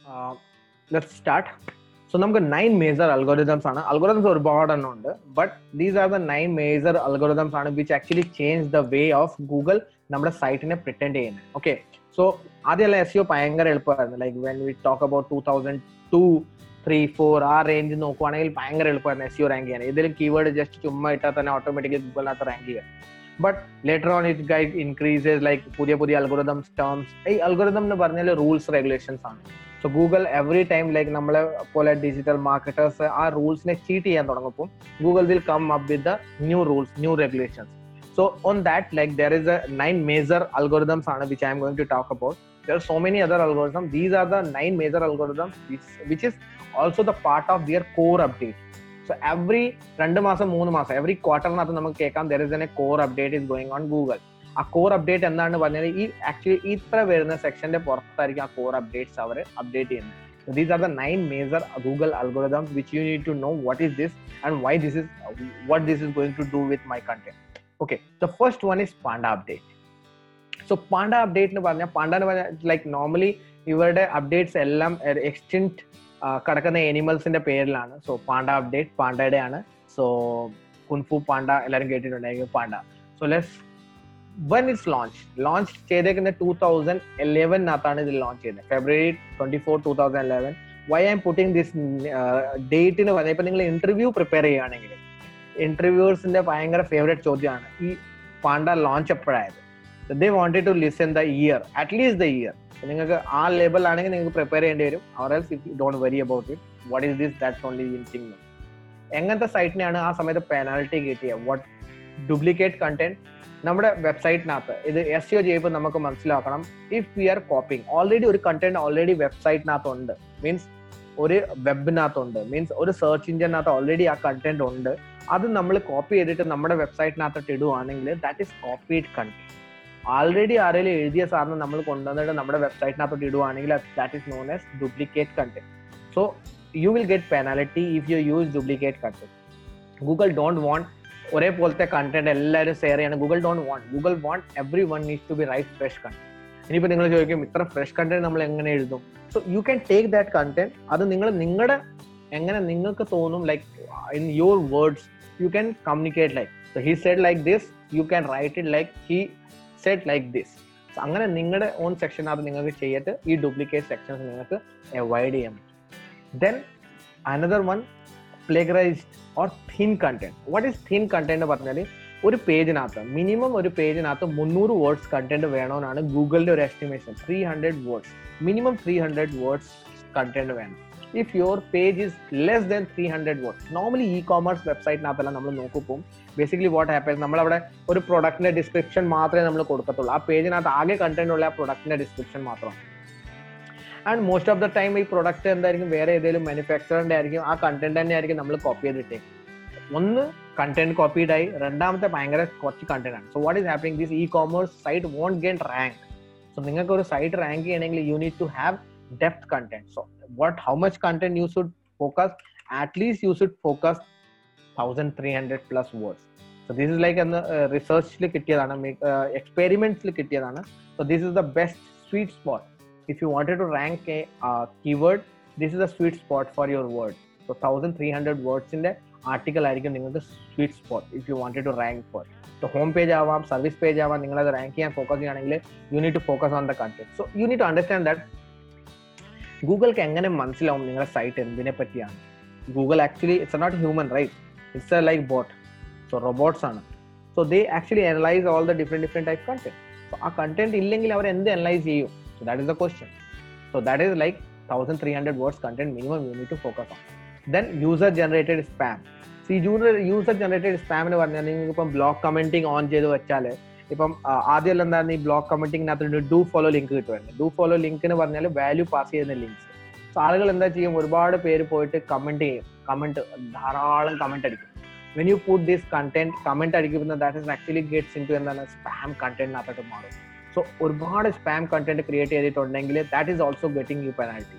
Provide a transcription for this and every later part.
Let start so നമുക്ക് nine major algorithms ആണ് algorithms ഒരുപാടെണ്ണം ഉണ്ട് but these are the nine major algorithms ആണ് which actually change the way of Google നമ്മുടെ സൈറ്റിനെ പ്രിറ്റൻഡ് ചെയ്യുന്നത് ഓക്കെ സോ ആദ്യമല്ല എസ് യു ഭയങ്കര എളുപ്പമായിരുന്നു like when we talk about two thousand two three four ആ റേഞ്ച് നോക്കുവാണെങ്കിൽ ഭയങ്കര എളുപ്പമായിരുന്നു എസ് യു റാങ്ക് ചെയ്യാൻ ഇതിലും കീവേഡ് ജസ്റ്റ് ചുമ്മാ ഇട്ടാൽ തന്നെ ഓട്ടോമാറ്റിക്കലി ഗൂഗിളിനകത്ത് റാങ്ക് ചെയ്യാം but later on it guide increases like പുതിയ പുതിയ അൽഗോറിതംസ് ടേംസ് ഈ അൽഗോറിതം എന്ന് പറഞ്ഞാൽ റൂൾസ് റെഗുലേഷൻസ് ആണ് so Google every time like നമ്മളെ പോലെ ഡിജിറ്റൽ മാർക്കറ്റേഴ്സ് ആ റൂൾസിനെ ചീറ്റ് ചെയ്യാൻ തുടങ്ങുമ്പോൾ Google will come up with the new rules new regulations so on that like there is a nine major algorithms ആണ് which I'm going to talk about there are so many other algorithms these are the nine major algorithms which, which is also the part of their core update so every രണ്ട് മാസം മൂന്ന് മാസം every ക്വാർട്ടറിനകത്ത് നമുക്ക് കേൾക്കാം there is an a core update is going on Google ആ core update എന്താണ് പറഞ്ഞാൽ ഈ ആക്ച്വലി ഇത്ര വരുന്ന സെക്ഷന്റെ പുറത്തായിരിക്കും ആ കോർ അപ്ഡേറ്റ്സ് അവർ അപ്ഡേറ്റ് ചെയ്യുന്നത് these are the nine major Google algorithms which you need to know what is this and why this is what this is going to do with my content okay the first one is Panda update so Panda update എന്ന് പറഞ്ഞാൽ Panda എന്ന് പറഞ്ഞാൽ like normally ഇവരുടെ updates എല്ലാം extinct കിടക്കുന്ന എനിമൽസിന്റെ പേരിലാണ് so Panda update പാണ്ടയുടെ ആണ് സോ കുൻഫു പാണ്ട എല്ലാവരും കേട്ടിട്ടുണ്ടായിരിക്കും Panda so less one it's launch launch ചെയ്തേക്കുന്ന ടൂ തൗസൻഡ് ഇലവനകത്താണ് ഇത് ലോഞ്ച് ചെയ്യുന്നത് February twenty four two thousand eleven why I'm putting this date എന്ന് പറഞ്ഞാൽ ഇപ്പൊ നിങ്ങൾ ഇന്റർവ്യൂ പ്രിപ്പയർ ചെയ്യുകയാണെങ്കിൽ ഇന്റർവ്യൂവേഴ്സിന്റെ ഭയങ്കര ഫേവറേറ്റ് ചോദ്യമാണ് ഈ പാണ്ട ലോഞ്ച് എപ്പോഴായത് they wanted to listen the year at least the year നിങ്ങൾക്ക് ആ ലേബൽ ആണെങ്കിൽ നിങ്ങൾക്ക് പ്രിപ്പയർ ചെയ്യേണ്ടി വരും അവർ else if you don't worry about it what is this that's only in thing എങ്ങനത്തെ സൈറ്റിനെയാണ് ആ സമയത്ത് പെനാൽറ്റി കിട്ടിയത് വാട്ട് ഡ്യൂപ്ലിക്കേറ്റ് കണ്ടന്റ് നമ്മുടെ വെബ്സൈറ്റിനകത്ത് ഇത് എസ് യു ചെയ്യുമ്പോൾ നമുക്ക് മനസ്സിലാക്കണം if we are copying already ഒരു കണ്ടന്റ് ഓൾറെഡി വെബ്സൈറ്റിനകത്ത് ഉണ്ട് മീൻസ് ഒരു വെബിനകത്തുണ്ട് മീൻസ് ഒരു സെർച്ച് ഇഞ്ചിനകത്ത് ഓൾറെഡി ആ കണ്ടന്റ് ഉണ്ട് അത് നമ്മൾ കോപ്പി ചെയ്തിട്ട് നമ്മുടെ വെബ്സൈറ്റിനകത്തോട്ട് ഇടുവാണെങ്കിൽ that is copied content already ആരെങ്കിലും എഴുതിയ സാധനം നമ്മൾ കൊണ്ടുവന്നിട്ട് നമ്മുടെ വെബ്സൈറ്റിനകത്തോട്ട് ഇടുവാണെങ്കിൽ that is known as duplicate content so you will get penalty if you use duplicate content Google don't want ഒരേപോലത്തെ കണ്ടന്റ് എല്ലാവരും ഷെയർ ചെയ്യണം Google don't want Google want every one needs to be write fresh content ഇനിയിപ്പോൾ നിങ്ങൾ ചോദിക്കും ഇത്ര fresh content നമ്മൾ എങ്ങനെ എഴുതും so you can take that content അത് നിങ്ങൾ നിങ്ങളുടെ എങ്ങനെ നിങ്ങൾക്ക് തോന്നും like in your words you can communicate like he said like this you can write it like he set like this അങ്ങനെ നിങ്ങളുടെ ഓൺ സെക്ഷനകത്ത് നിങ്ങൾക്ക് ചെയ്തിട്ട് ഈ ഡ്യൂപ്ലിക്കേറ്റ് സെക്ഷൻസ് നിങ്ങൾക്ക് അവോയ്ഡ് ചെയ്യാൻ പറ്റും then another one plagiarised or thin content what is thin content എന്ന് പറഞ്ഞാൽ ഒരു പേജിനകത്ത് മിനിമം ഒരു പേജിനകത്ത് മുന്നൂറ് വേർഡ്സ് കണ്ടന്റ് വേണമെന്നാണ് ഗൂഗിളിന്റെ ഒരു estimation three hundred words minimum three hundred words content വേണം if your page is less than three hundred words normally e commerce വെബ്സൈറ്റിനകത്തെല്ലാം നമ്മൾ നോക്കുമ്പോൾ ബേസിക്കലി വാട്ട് ഹാപ്പൻ നമ്മളവിടെ ഒരു പ്രൊഡക്റ്റിന്റെ ഡിസ്ക്രിപ്ഷൻ മാത്രമേ നമ്മൾ കൊടുക്കത്തുള്ളൂ ആ പേജിനകത്ത് ആകെ കണ്ടന്റ് ഉള്ള ആ പ്രൊഡക്റ്റിന്റെ ഡിസ്ക്രിപ്ഷൻ മാത്രമാണ് and most of the time ഈ പ്രൊഡക്റ്റ് എന്തായിരിക്കും വേറെ ഏതെങ്കിലും മാനുഫാക്ചറിന്റെ ആയിരിക്കും ആ കണ്ടന്റ് തന്നെ ആയിരിക്കും നമ്മൾ കോപ്പി ചെയ്തിട്ടേ ഒന്ന് കണ്ടന്റ് കോപ്പീഡ് ആയി രണ്ടാമത്തെ ഭയങ്കര കുറച്ച് കണ്ടന്റ് ആണ് so what is happening this e commerce site won't get rank so നിങ്ങൾക്ക് ഒരു സൈറ്റ് റാങ്ക് ചെയ്യണമെങ്കിൽ you need to have depth content so what how much content you should focus at least you should focus 1300 plus words so this is like an uh, research കിട്ടിയതാണ് എക്സ്പെരിമെന്റ്സിൽ കിട്ടിയതാണ് so this is the best sweet spot if you wanted to rank a uh, keyword this is a sweet spot for your word so 1300 words in the article ആയിരിക്കും നിങ്ങൾക്ക് sweet spot if you wanted to rank for so home page ആവാം service page ആവാം നിങ്ങൾ അത് rank ചെയ്യാൻ focus ചെയ്യുകയാണെങ്കിൽ you need to focus on the content so you need to understand that ഗൂഗിൾക്ക് എങ്ങനെ മനസ്സിലാവും നിങ്ങളുടെ സൈറ്റ് എന്തിനെ പറ്റിയാണ് Google actually it's not human right it's a like bot so robots ആണ് so they actually analyse all the different different type content so ആ content ഇല്ലെങ്കിൽ അവർ എന്ത് അനലൈസ് ചെയ്യും so that is the question so that is like thousand three hundred words content minimum you need to focus on then user generated spam C user user generated spam എന്ന് പറഞ്ഞാൽ നിങ്ങൾക്ക് ഇപ്പം block commenting on ചെയ്ത് വെച്ചാൽ ഇപ്പം ആദ്യം എന്തായിരുന്നു ഈ ബ്ലോക്ക് കമന്റിങ്ങിനകത്ത് ഡു ഫോളോ ലിങ്ക് കിട്ടുമായിരുന്നു ഡു ഫോളോ ലിങ്ക് എന്ന് പറഞ്ഞാൽ വാല്യൂ പാസ് ചെയ്യുന്ന ലിങ്ക്സ് സോ ആളുകൾ എന്താ ചെയ്യും ഒരുപാട് പേര് പോയിട്ട് കമന്റ് ചെയ്യും കമന്റ് ധാരാളം കമന്റ് അടിക്കും when you put this content comment അടിക്കുന്ന that is actually gets in to എന്താണ് സ്പാം കണ്ടന്റിനകത്തോട്ട് മാറും സോ ഒരുപാട് സ്പാം കണ്ടന്റ് ക്രിയേറ്റ് ചെയ്തിട്ടുണ്ടെങ്കിൽ that is also getting you penalty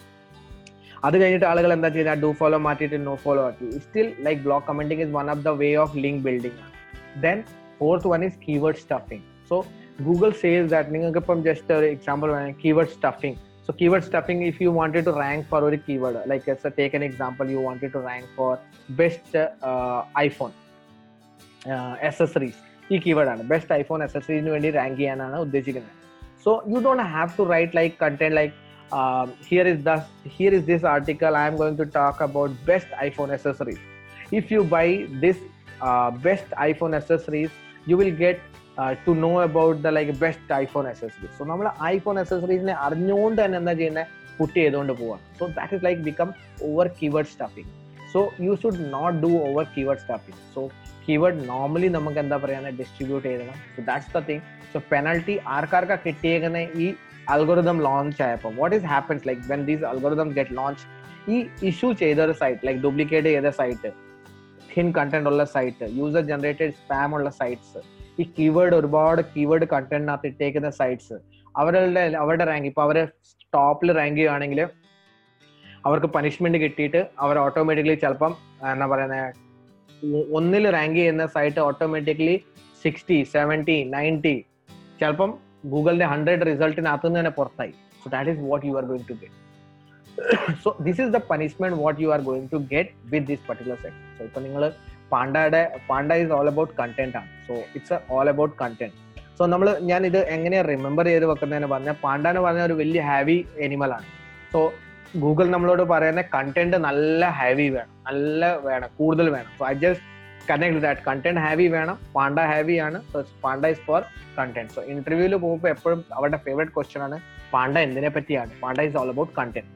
അത് കഴിഞ്ഞിട്ട് ആളുകൾ എന്താ ചെയ്യുന്നത് ഡു ഫോളോ മാറ്റിയിട്ട് നോ ഫോളോ ആക്കി still like block commenting is one of the way of link building then fourth one is keyword stuffing so Google says that നിങ്ങൾക്ക് ഇപ്പം just ഒരു എക്സാമ്പിൾ വേണം keyword stuffing So keyword stuffing, if you wanted to rank for a keyword, like let's take an example, you wanted to rank for best uh, iPhone uh, accessories. ഈ keyword ആണ് best iPhone അസസറീസിന് വേണ്ടി rank ചെയ്യാനാണ് ഉദ്ദേശിക്കുന്നത് so you don't have to write like content like here is the here is this article I'm going to talk about best iPhone accessories if you buy this best iPhone accessories you will get to know about the like best iPhone accessories so നമ്മൾ iPhone അസസറീസിനെ അറിഞ്ഞുകൊണ്ട് തന്നെ എന്താ ചെയ്യുന്നത് put ചെയ്തുകൊണ്ട് പോവാണ് so that is like become over keyword stuffing so you should not do over keyword stuffing so keyword normally നമുക്ക് എന്താ പറയുക ഡിസ്ട്രിബ്യൂട്ട് ചെയ്യണം so that's the thing so penalty ആർക്കാർക്കാ കിട്ടിയേക്കുന്ന ഈ അൽഗോറിതം ലോഞ്ച് ആയപ്പോൾ what is happens like when these algorithm get launch ഈ issue ചെയ്ത ഒരു സൈറ്റ് ലൈക്ക് ഡ്യൂപ്ലിക്കേറ്റ് ചെയ്ത സൈറ്റ് ഹിൻ കണ്ടന്റ് ഉള്ള സൈറ്റ് യൂസർ ജനറേറ്റഡ് സ്പാം ഉള്ള സൈറ്റ്സ് ഈ കീവേഡ് ഒരുപാട് കീവേഡ് കണ്ടന്റിനകത്ത് ഇട്ടേക്കുന്ന സൈറ്റ്സ് അവരുടെ അവരുടെ റാങ്ക് ഇപ്പൊ അവര് ടോപ്പിൽ റാങ്ക് ചെയ്യുകയാണെങ്കിൽ അവർക്ക് പനിഷ്മെന്റ് കിട്ടിയിട്ട് അവർ ഓട്ടോമാറ്റിക്കലി ചിലപ്പം എന്താ പറയുന്നത് ഒന്നിൽ റാങ്ക് ചെയ്യുന്ന site automatically sixty seventy ninety ചിലപ്പം ഗൂഗിളിന്റെ ഹൺഡ്രഡ് റിസൾട്ടിനകത്ത് നിന്ന് തന്നെ പുറത്തായി so that is what you are going to get so this is the punishment what you are going to get with this particular section so ഇപ്പൊ നിങ്ങൾ പാണ്ടയുടെ Panda is all about content ആണ് so it's all about content so നമ്മൾ ഞാൻ ഇത് എങ്ങനെയാ remember ചെയ്ത് വെക്കുന്നതെന്ന് പറഞ്ഞാൽ പാണ്ട എന്ന് പറഞ്ഞ ഒരു വലിയ ഹാവി എനിമൽ ആണ് സോ ഗൂഗിൾ നമ്മളോട് പറയുന്ന കണ്ടന്റ് നല്ല ഹാവി വേണം നല്ല വേണം കൂടുതൽ വേണം so I just connect that content heavy വേണം പാണ്ട ഹാവി ആണ് so Panda is for content so ഇന്റർവ്യൂവിൽ പോകുമ്പോൾ എപ്പോഴും അവരുടെ ഫേവറേറ്റ് ക്വസ്റ്റ്യൻ ആണ് പാണ്ട എന്തിനെ പറ്റിയാണ് Panda is all about content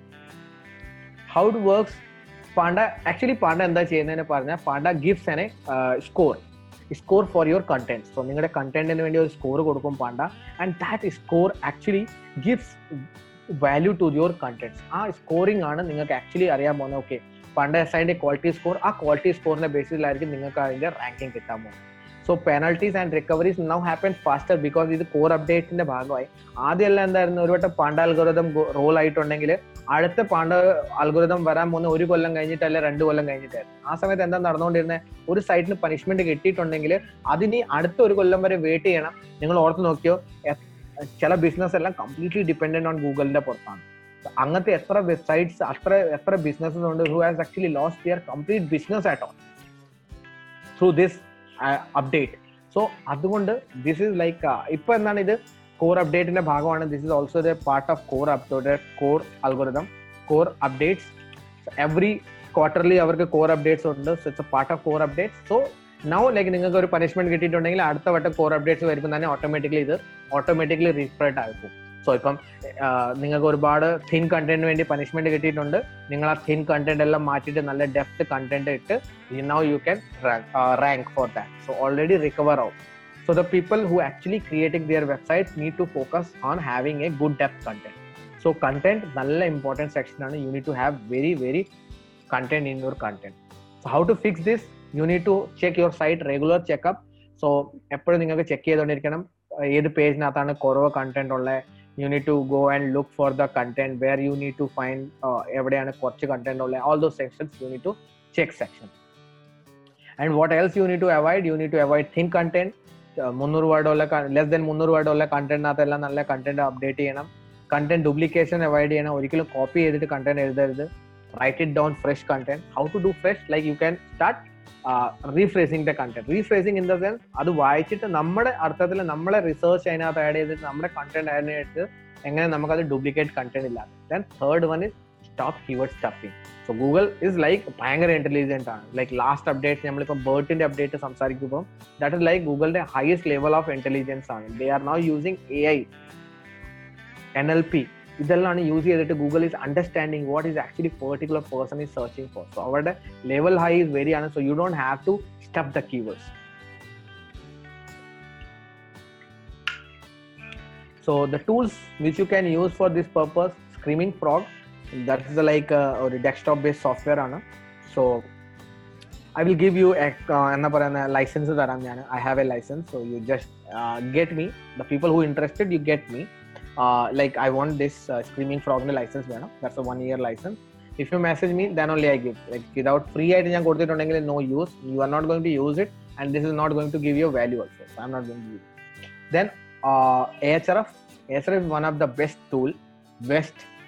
how it works Panda actually Panda എന്താ ചെയ്യുന്നതെന്ന് പറഞ്ഞാൽ പാണ്ട ഗിഫ്റ്റ്സ് എന്നെ score score for your content so നിങ്ങളുടെ കണ്ടന്റിന് വേണ്ടി ഒരു സ്കോർ കൊടുക്കും Panda and that score actually gifts value to your contents ആ സ്കോറിംഗ് ആണ് നിങ്ങൾക്ക് ആക്ച്വലി അറിയാൻ പോകുന്നത് ഓക്കെ പണ്ട് എസ് ഐൻ്റെ ക്വാളിറ്റി സ്കോർ ആ ക്വാളിറ്റി സ്കോറിന്റെ ബേസിസിലായിരിക്കും നിങ്ങൾക്ക് അതിന്റെ റാങ്കിങ് കിട്ടാൻ പോകുന്നത് so penalties and recoveries now happen faster because ഇത് കോർ അപ്ഡേറ്റിന്റെ ഭാഗമായി ആദ്യമെല്ലാം എന്തായിരുന്നു ഒരു വട്ടം പാണ്ട അൽഗോറിതം റോൾ ആയിട്ടുണ്ടെങ്കിൽ അടുത്ത പാണ്ട അൽഗോറിതം വരാൻ പോകുന്ന ഒരു കൊല്ലം കഴിഞ്ഞിട്ടല്ല രണ്ട് കൊല്ലം കഴിഞ്ഞിട്ടായിരുന്നു ആ സമയത്ത് എന്താ നടന്നുകൊണ്ടിരുന്നത് ഒരു സൈറ്റിന് പനിഷ്മെന്റ് കിട്ടിയിട്ടുണ്ടെങ്കിൽ അതിന് അടുത്ത ഒരു കൊല്ലം വരെ വെയിറ്റ് ചെയ്യണം നിങ്ങൾ ഓർത്ത് നോക്കിയോ ചില ബിസിനസ് എല്ലാം കംപ്ലീറ്റ്ലി ഡിപെൻഡന്റ് ഓൺ ഗൂഗിളിന്റെ പുറത്താണ് അങ്ങനത്തെ എത്ര വെബ്സൈറ്റ്സ് അത്ര എത്ര ബിസിനസ്സസ് ഉണ്ട് who has actually lost their complete business ആയിട്ട് ത്രൂ ദിസ് അപ്ഡേറ്റ് സോ അതുകൊണ്ട് ദിസ് ഈസ് ലൈക്ക് ഇപ്പൊ എന്താണ് ഇത് കോർ അപ്ഡേറ്റിന്റെ ഭാഗമാണ് this is also the part of core update core algorithm core updates every quarterly അവർക്ക് കോർ അപ്ഡേറ്റ്സ് ഉണ്ട് so it's a part of core updates so now like നിങ്ങൾക്ക് ഒരു പനിഷ്മെന്റ് കിട്ടിയിട്ടുണ്ടെങ്കിൽ അടുത്ത വട്ടം കോർ അപ്ഡേറ്റ്സ് വരുമ്പോൾ തന്നെ ഓട്ടോമാറ്റിക്കലി ഇത് ഓട്ടോമാറ്റിക്കലി റീസ്പ്രെഡ് ആകും സോ ഇപ്പം നിങ്ങൾക്ക് ഒരുപാട് തിൻ കണ്ടന്റിന് വേണ്ടി പനിഷ്മെന്റ് കിട്ടിയിട്ടുണ്ട് നിങ്ങൾ ആ തിൻ കണ്ടന്റ് എല്ലാം മാറ്റിയിട്ട് നല്ല ഡെപ്ത് കണ്ടന്റ് ഇട്ട് now you can rank for that so already recover ആവും so the people who actually creating their website need to focus on having a good depth content so content നല്ല important section ആണ് you need to have very very content in your content so how to fix this you need to check your site regular checkup so എപ്പോഴും നിങ്ങൾക്ക് check ചെയ്തുകൊണ്ടിരിക്കണം ഏത് പേജിനകത്താണ് കുറവ് content ഉള്ളത് you need to go and look for the content where you need to find എവിടെയാണ് കുറച്ച് content ഉള്ളത് all those sections you need to check section and what else you need to avoid you need to avoid thin content മുന്നൂറ് വേർഡുള്ള less than മുന്നൂറ് വേർഡുള്ള കണ്ടന്റിനകത്തെല്ലാം നല്ല content update ചെയ്യണം കണ്ടന്റ് ഡ്യൂപ്ലിക്കേഷൻ അവോയ്ഡ് ചെയ്യണം ഒരിക്കലും കോപ്പി ചെയ്തിട്ട് കണ്ടന്റ് എഴുതരുത് write it down fresh content how to do fresh like you can start rephrasing the content rephrasing in the sense അത് വായിച്ചിട്ട് നമ്മുടെ അർത്ഥത്തിൽ നമ്മളെ റിസർച്ച് അതിനകത്ത് ആഡ് ചെയ്തിട്ട് നമ്മുടെ കണ്ടന്റ് ആഡ് ചെയ്തിട്ട് എങ്ങനെ നമുക്കത് ഡ്യൂപ്ലിക്കേറ്റ് കണ്ടന്റ് ഇല്ലാതെ then third one is stop keyword stuffing so Google is like ഭയങ്കര ഇന്റലിജന്റ് ആണ് ലൈക്ക് ലാസ്റ്റ് അപ്ഡേറ്റ് നമ്മളിപ്പോൾ ബേർട്ടിന്റെ അപ്ഡേറ്റ് സംസാരിക്കുമ്പോൾ ദാറ്റ് ഇസ് ലൈക്ക് ഗൂഗിളിന്റെ ഹയസ്റ്റ് ലെവൽ ഓഫ് ഇന്റലിജൻസ് ആണ് they are now using A I N L P ഇതെല്ലാം use ചെയ്തിട്ട് Google is understanding what is actually particular person is searching for so അവരുടെ level high is very ആണ് so you don't have to stuff the keywords So the tools which you can use for this purpose, Screaming Frog, that is like a, ഒരു desktop based software ആണ് so I will give you എന്താ പറയുന്ന licence തരാം ഞാൻ I have a licence so you just get me the people who interested you get me like I want this screaming ഫ്രോഗിന്റെ licence വേണം that's a one year licence if you message me then only I give like without free ആയിട്ട് ഞാൻ കൊടുത്തിട്ടുണ്ടെങ്കിൽ no use you are not going to use it and this is not going to give you value also I'm not going to use then uh, AHRF. AHRF is one of the best tool, best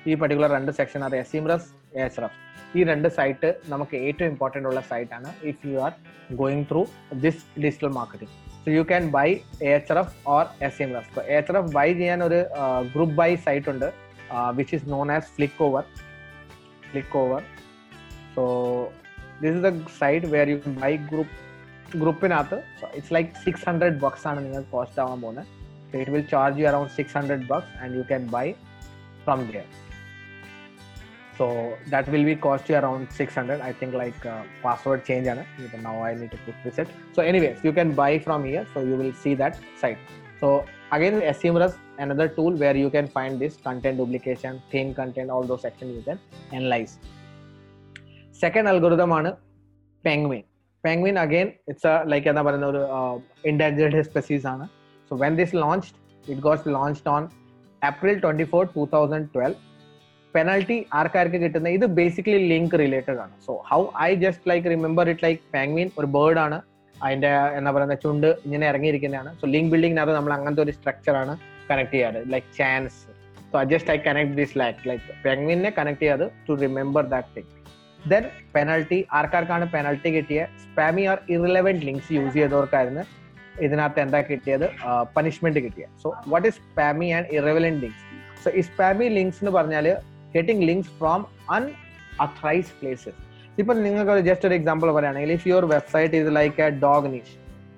ഈ particular രണ്ട് section അത് SEMrush എസ്റഫ് ഈ രണ്ട് site നമുക്ക് ഏറ്റവും important ഉള്ള site ആണ് if you are going through this digital marketing so you can buy H F or SEMrush so H F buy ചെയ്യാൻ ഒരു ഗ്രൂപ്പ് ബൈ സൈറ്റ് ഉണ്ട് which is known as flick over flick over so this is the site where you buy group ഗ്രൂപ്പിനകത്ത് it's like six hundred bucks ആണ് നിങ്ങൾക്ക് cost ആവാൻ പോകുന്നത് so it will charge you around six hundred bucks and you can by from their so that will be cost you around 600 i think like uh, password change ആണ് ഇപ്പൊ now i need to put reset so anyways you can buy from here so you will see that site so again SEMrush another tool where you can find this content duplication theme content all those sections you can analyze second algorithm ആണ് penguin penguin again it's a like എന്താ പറയുന്ന ഒരു endangered species ആണ് so when this launched it got launched on april 24 2012 penalty ആർക്കാർക്ക് കിട്ടുന്ന ഇത് basically link related ആണ് so how I just like remember it like Penguin ഒരു ബേർഡ് ആണ് അതിന്റെ എന്താ പറയുന്ന ചുണ്ട് ഇങ്ങനെ ഇറങ്ങിയിരിക്കുന്നതാണ് സോ ലിങ്ക് ബിൽഡിങ്ങിനകത്ത് നമ്മൾ അങ്ങനത്തെ ഒരു സ്ട്രക്ചർ ആണ് കണക്ട് ചെയ്യാറ് like chance so I just I connect this like like പെങ്വിനെ കണക്ട് ചെയ്യാത് to remember that thing then penalty ആർക്കാർക്കാണ് പെനൽറ്റി കിട്ടിയ spammy or irrelevant links use ചെയ്തവർക്കായിരുന്നു ഇതിനകത്ത് എന്താ കിട്ടിയത് പനിഷ്മെന്റ് കിട്ടിയത് so what is spammy and irrelevant links so ഈ സ്പാമി ലിങ്ക്സ് എന്ന് പറഞ്ഞാൽ getting links from unauthorised places ഇപ്പൊ നിങ്ങൾക്ക് ജസ്റ്റ് ഒരു എക്സാമ്പിൾ പറയുകയാണെങ്കിൽ if your website is like a dog niche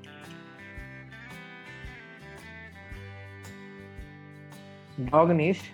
dog niche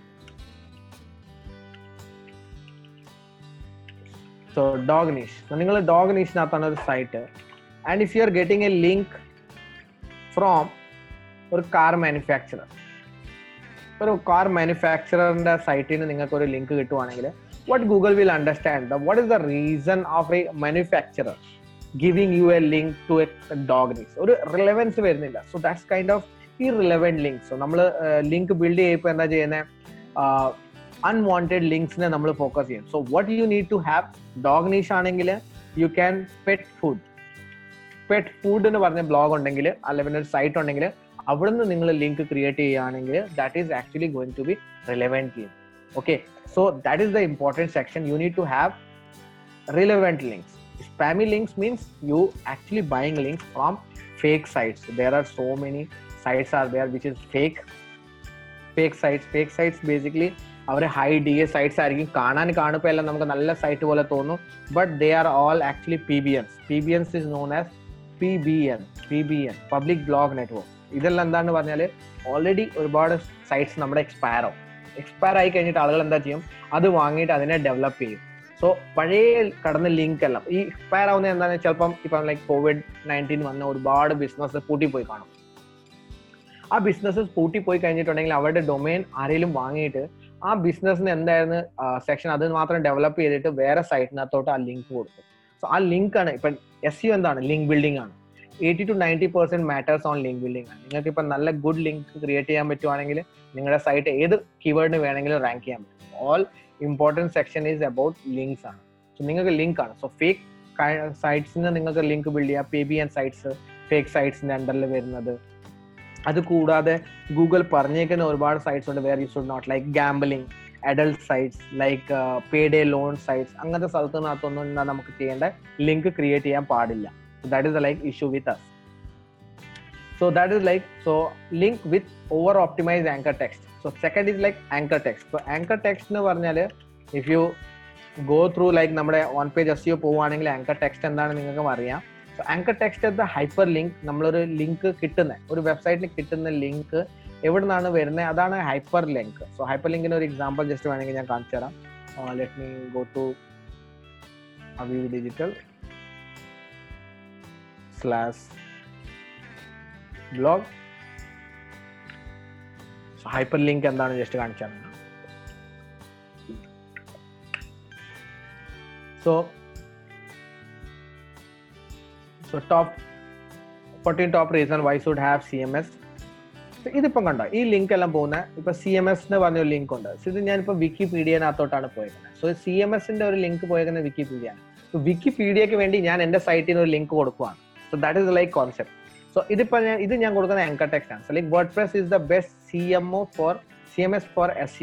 so dog niche നിങ്ങൾ dog നീഷിനകത്താണ് ഒരു site and if you are getting a link from ഒരു കാർ മാനുഫാക്ചറർ ഒരു car മാനുഫാക്ചററിന്റെ സൈറ്റിൽ നിന്ന് നിങ്ങൾക്ക് ഒരു ലിങ്ക് കിട്ടുവാണെങ്കിൽ what Google will understand the what is the reason of a manufacturer giving you a link to a, a dog race ഒരു relevance വരുന്നില്ല സോ ദാറ്റ്സ് കൈൻഡ് ഓഫ് ഈ റിലവൻറ്റ് ലിങ്ക് സോ നമ്മൾ ലിങ്ക് ബിൽഡ് ചെയ്യുമ്പോൾ എന്താ ചെയ്യുന്നത് unwanted ലിങ്ക്സിനെ നമ്മൾ focus ചെയ്യും so what you need to have dog niche ആണെങ്കിൽ you can pet food pet food എന്ന് പറഞ്ഞ ബ്ലോഗ് ഉണ്ടെങ്കിൽ അല്ലെങ്കിൽ ഒരു സൈറ്റ് ഉണ്ടെങ്കിൽ അവിടുന്ന് നിങ്ങൾ ലിങ്ക് ക്രിയേറ്റ് ചെയ്യുകയാണെങ്കിൽ that is actually going to be relevant link okay so that is the important section you need to have relevant links spammy links means you actually buying links from fake sites there are so many sites are there which is fake fake sites fake sites basically അവർ high D A sites ആയിരിക്കും കാണാൻ കാണുമ്പോൾ എല്ലാം നമുക്ക് നല്ല site പോലെ തോന്നും but they are all actually P B Ns P B Ns is known as P B N P B N public blog network ഇതെല്ലാം എന്താണെന്ന് പറഞ്ഞാൽ ഓൾറെഡി ഒരുപാട് സൈറ്റ്സ് നമ്മുടെ എക്സ്പയർ ആവും എക്സ്പയർ ആയി കഴിഞ്ഞിട്ട് ആളുകൾ എന്താ ചെയ്യും അത് വാങ്ങിയിട്ട് അതിനെ ഡെവലപ്പ് ചെയ്യും സോ പഴയ കടന്ന ലിങ്ക് എല്ലാം ഈ എക്സ്പയർ ആവുന്ന എന്താണെന്ന് ചിലപ്പം ഇപ്പം ലൈക്ക് കോവിഡ് നയൻറ്റീൻ വന്ന ഒരുപാട് ബിസിനസ് പൂട്ടിപ്പോയി കാണും ആ ബിസിനസ്സസ് പൂട്ടിപ്പോയി കഴിഞ്ഞിട്ടുണ്ടെങ്കിൽ അവരുടെ ഡൊമൈൻ ആരെങ്കിലും വാങ്ങിയിട്ട് ആ ബിസിനസ്സിന് എന്തായിരുന്നു സെക്ഷൻ അത് മാത്രം ഡെവലപ്പ് ചെയ്തിട്ട് വേറെ സൈറ്റിനകത്തോട്ട് ആ ലിങ്ക് കൊടുക്കും സോ ആ ലിങ്ക് ആണ് ഇപ്പം എസ് യു എന്താണ് ലിങ്ക് ബിൽഡിംഗ് ആണ് eighty to ninety percent matters on link building ആണ് നിങ്ങൾക്ക് ഇപ്പം നല്ല ഗുഡ് ലിങ്ക് ക്രിയേറ്റ് ചെയ്യാൻ പറ്റുവാണെങ്കിൽ നിങ്ങളുടെ സൈറ്റ് ഏത് കീവേഡിന് വേണമെങ്കിലും റാങ്ക് ചെയ്യാൻ പറ്റും all important section is about links ആണ് സോ നിങ്ങൾക്ക് ലിങ്ക് ആണ് സോ ഫേക്ക് സൈറ്റ്സിന് നിങ്ങൾക്ക് ലിങ്ക് ബിൽഡ് ചെയ്യാം P B N sites fake സൈറ്റ്സിന്റെ അണ്ടറിൽ വരുന്നത് അത് കൂടാതെ ഗൂഗിൾ പറഞ്ഞേക്കുന്ന ഒരുപാട് സൈറ്റ്സ് ഉണ്ട് where you should not like gambling adult sites like payday loan sites അങ്ങനത്തെ സ്ഥലത്തിനകത്തൊന്നും എന്താ നമുക്ക് ചെയ്യേണ്ട ലിങ്ക് ക്രിയേറ്റ് ചെയ്യാൻ പാടില്ല that is the like issue with us so that is like so link with over optimized anchor text so second is like anchor text so anchor text എന്ന് പറഞ്ഞാൽ if you go through like നമ്മുടെ on page S U പോവുകയാണെങ്കിൽ anchor text എന്താണ് നിങ്ങൾക്ക് അറിയാം so anchor text എന്ന hyperlink നമ്മളൊരു link കിട്ടുന്ന ഒരു വെബ്സൈറ്റിൽ കിട്ടുന്ന ലിങ്ക് എവിടെ നിന്നാണ് വരുന്നത് അതാണ് ഹൈപ്പർ ലിങ്ക് സോ ഹൈപ്പർ ലിങ്കിന് ഒരു എക്സാമ്പിൾ ജസ്റ്റ് വേണമെങ്കിൽ ഞാൻ കാണിച്ചു തരാം let me go to Aviv digital slash blog so hyperlink എന്താണ് ജസ്റ്റ് കാണിച്ചാൽ so so top fourteen top reason why should have C M S ഇതിപ്പം കണ്ടോ ഈ ലിങ്ക് എല്ലാം പോകുന്ന ഇപ്പൊ സി എം എസ് എന്ന് പറഞ്ഞ ഒരു ലിങ്ക് ഉണ്ട് ഇത് ഞാനിപ്പോ വിക്കിപീഡിയനകത്തോട്ടാണ് പോയേക്കുന്നത് സോ സി എം എസിന്റെ ഒരു ലിങ്ക് പോയേക്കുന്നത് വിക്കിപീഡിയ ആണ് വിക്കിപീഡിയക്ക് വേണ്ടി ഞാൻ എന്റെ സൈറ്റിൽ നിന്ന് ഒരു ലിങ്ക് കൊടുക്കുവാണ് so that is like concept so ഇതിപ്പോ ഞാൻ ഇത് ഞാൻ കൊടുക്കുന്ന ആങ്കർ ടെക്സ്റ്റ് ആണ് so like WordPress is the best C M O for C M S for S C O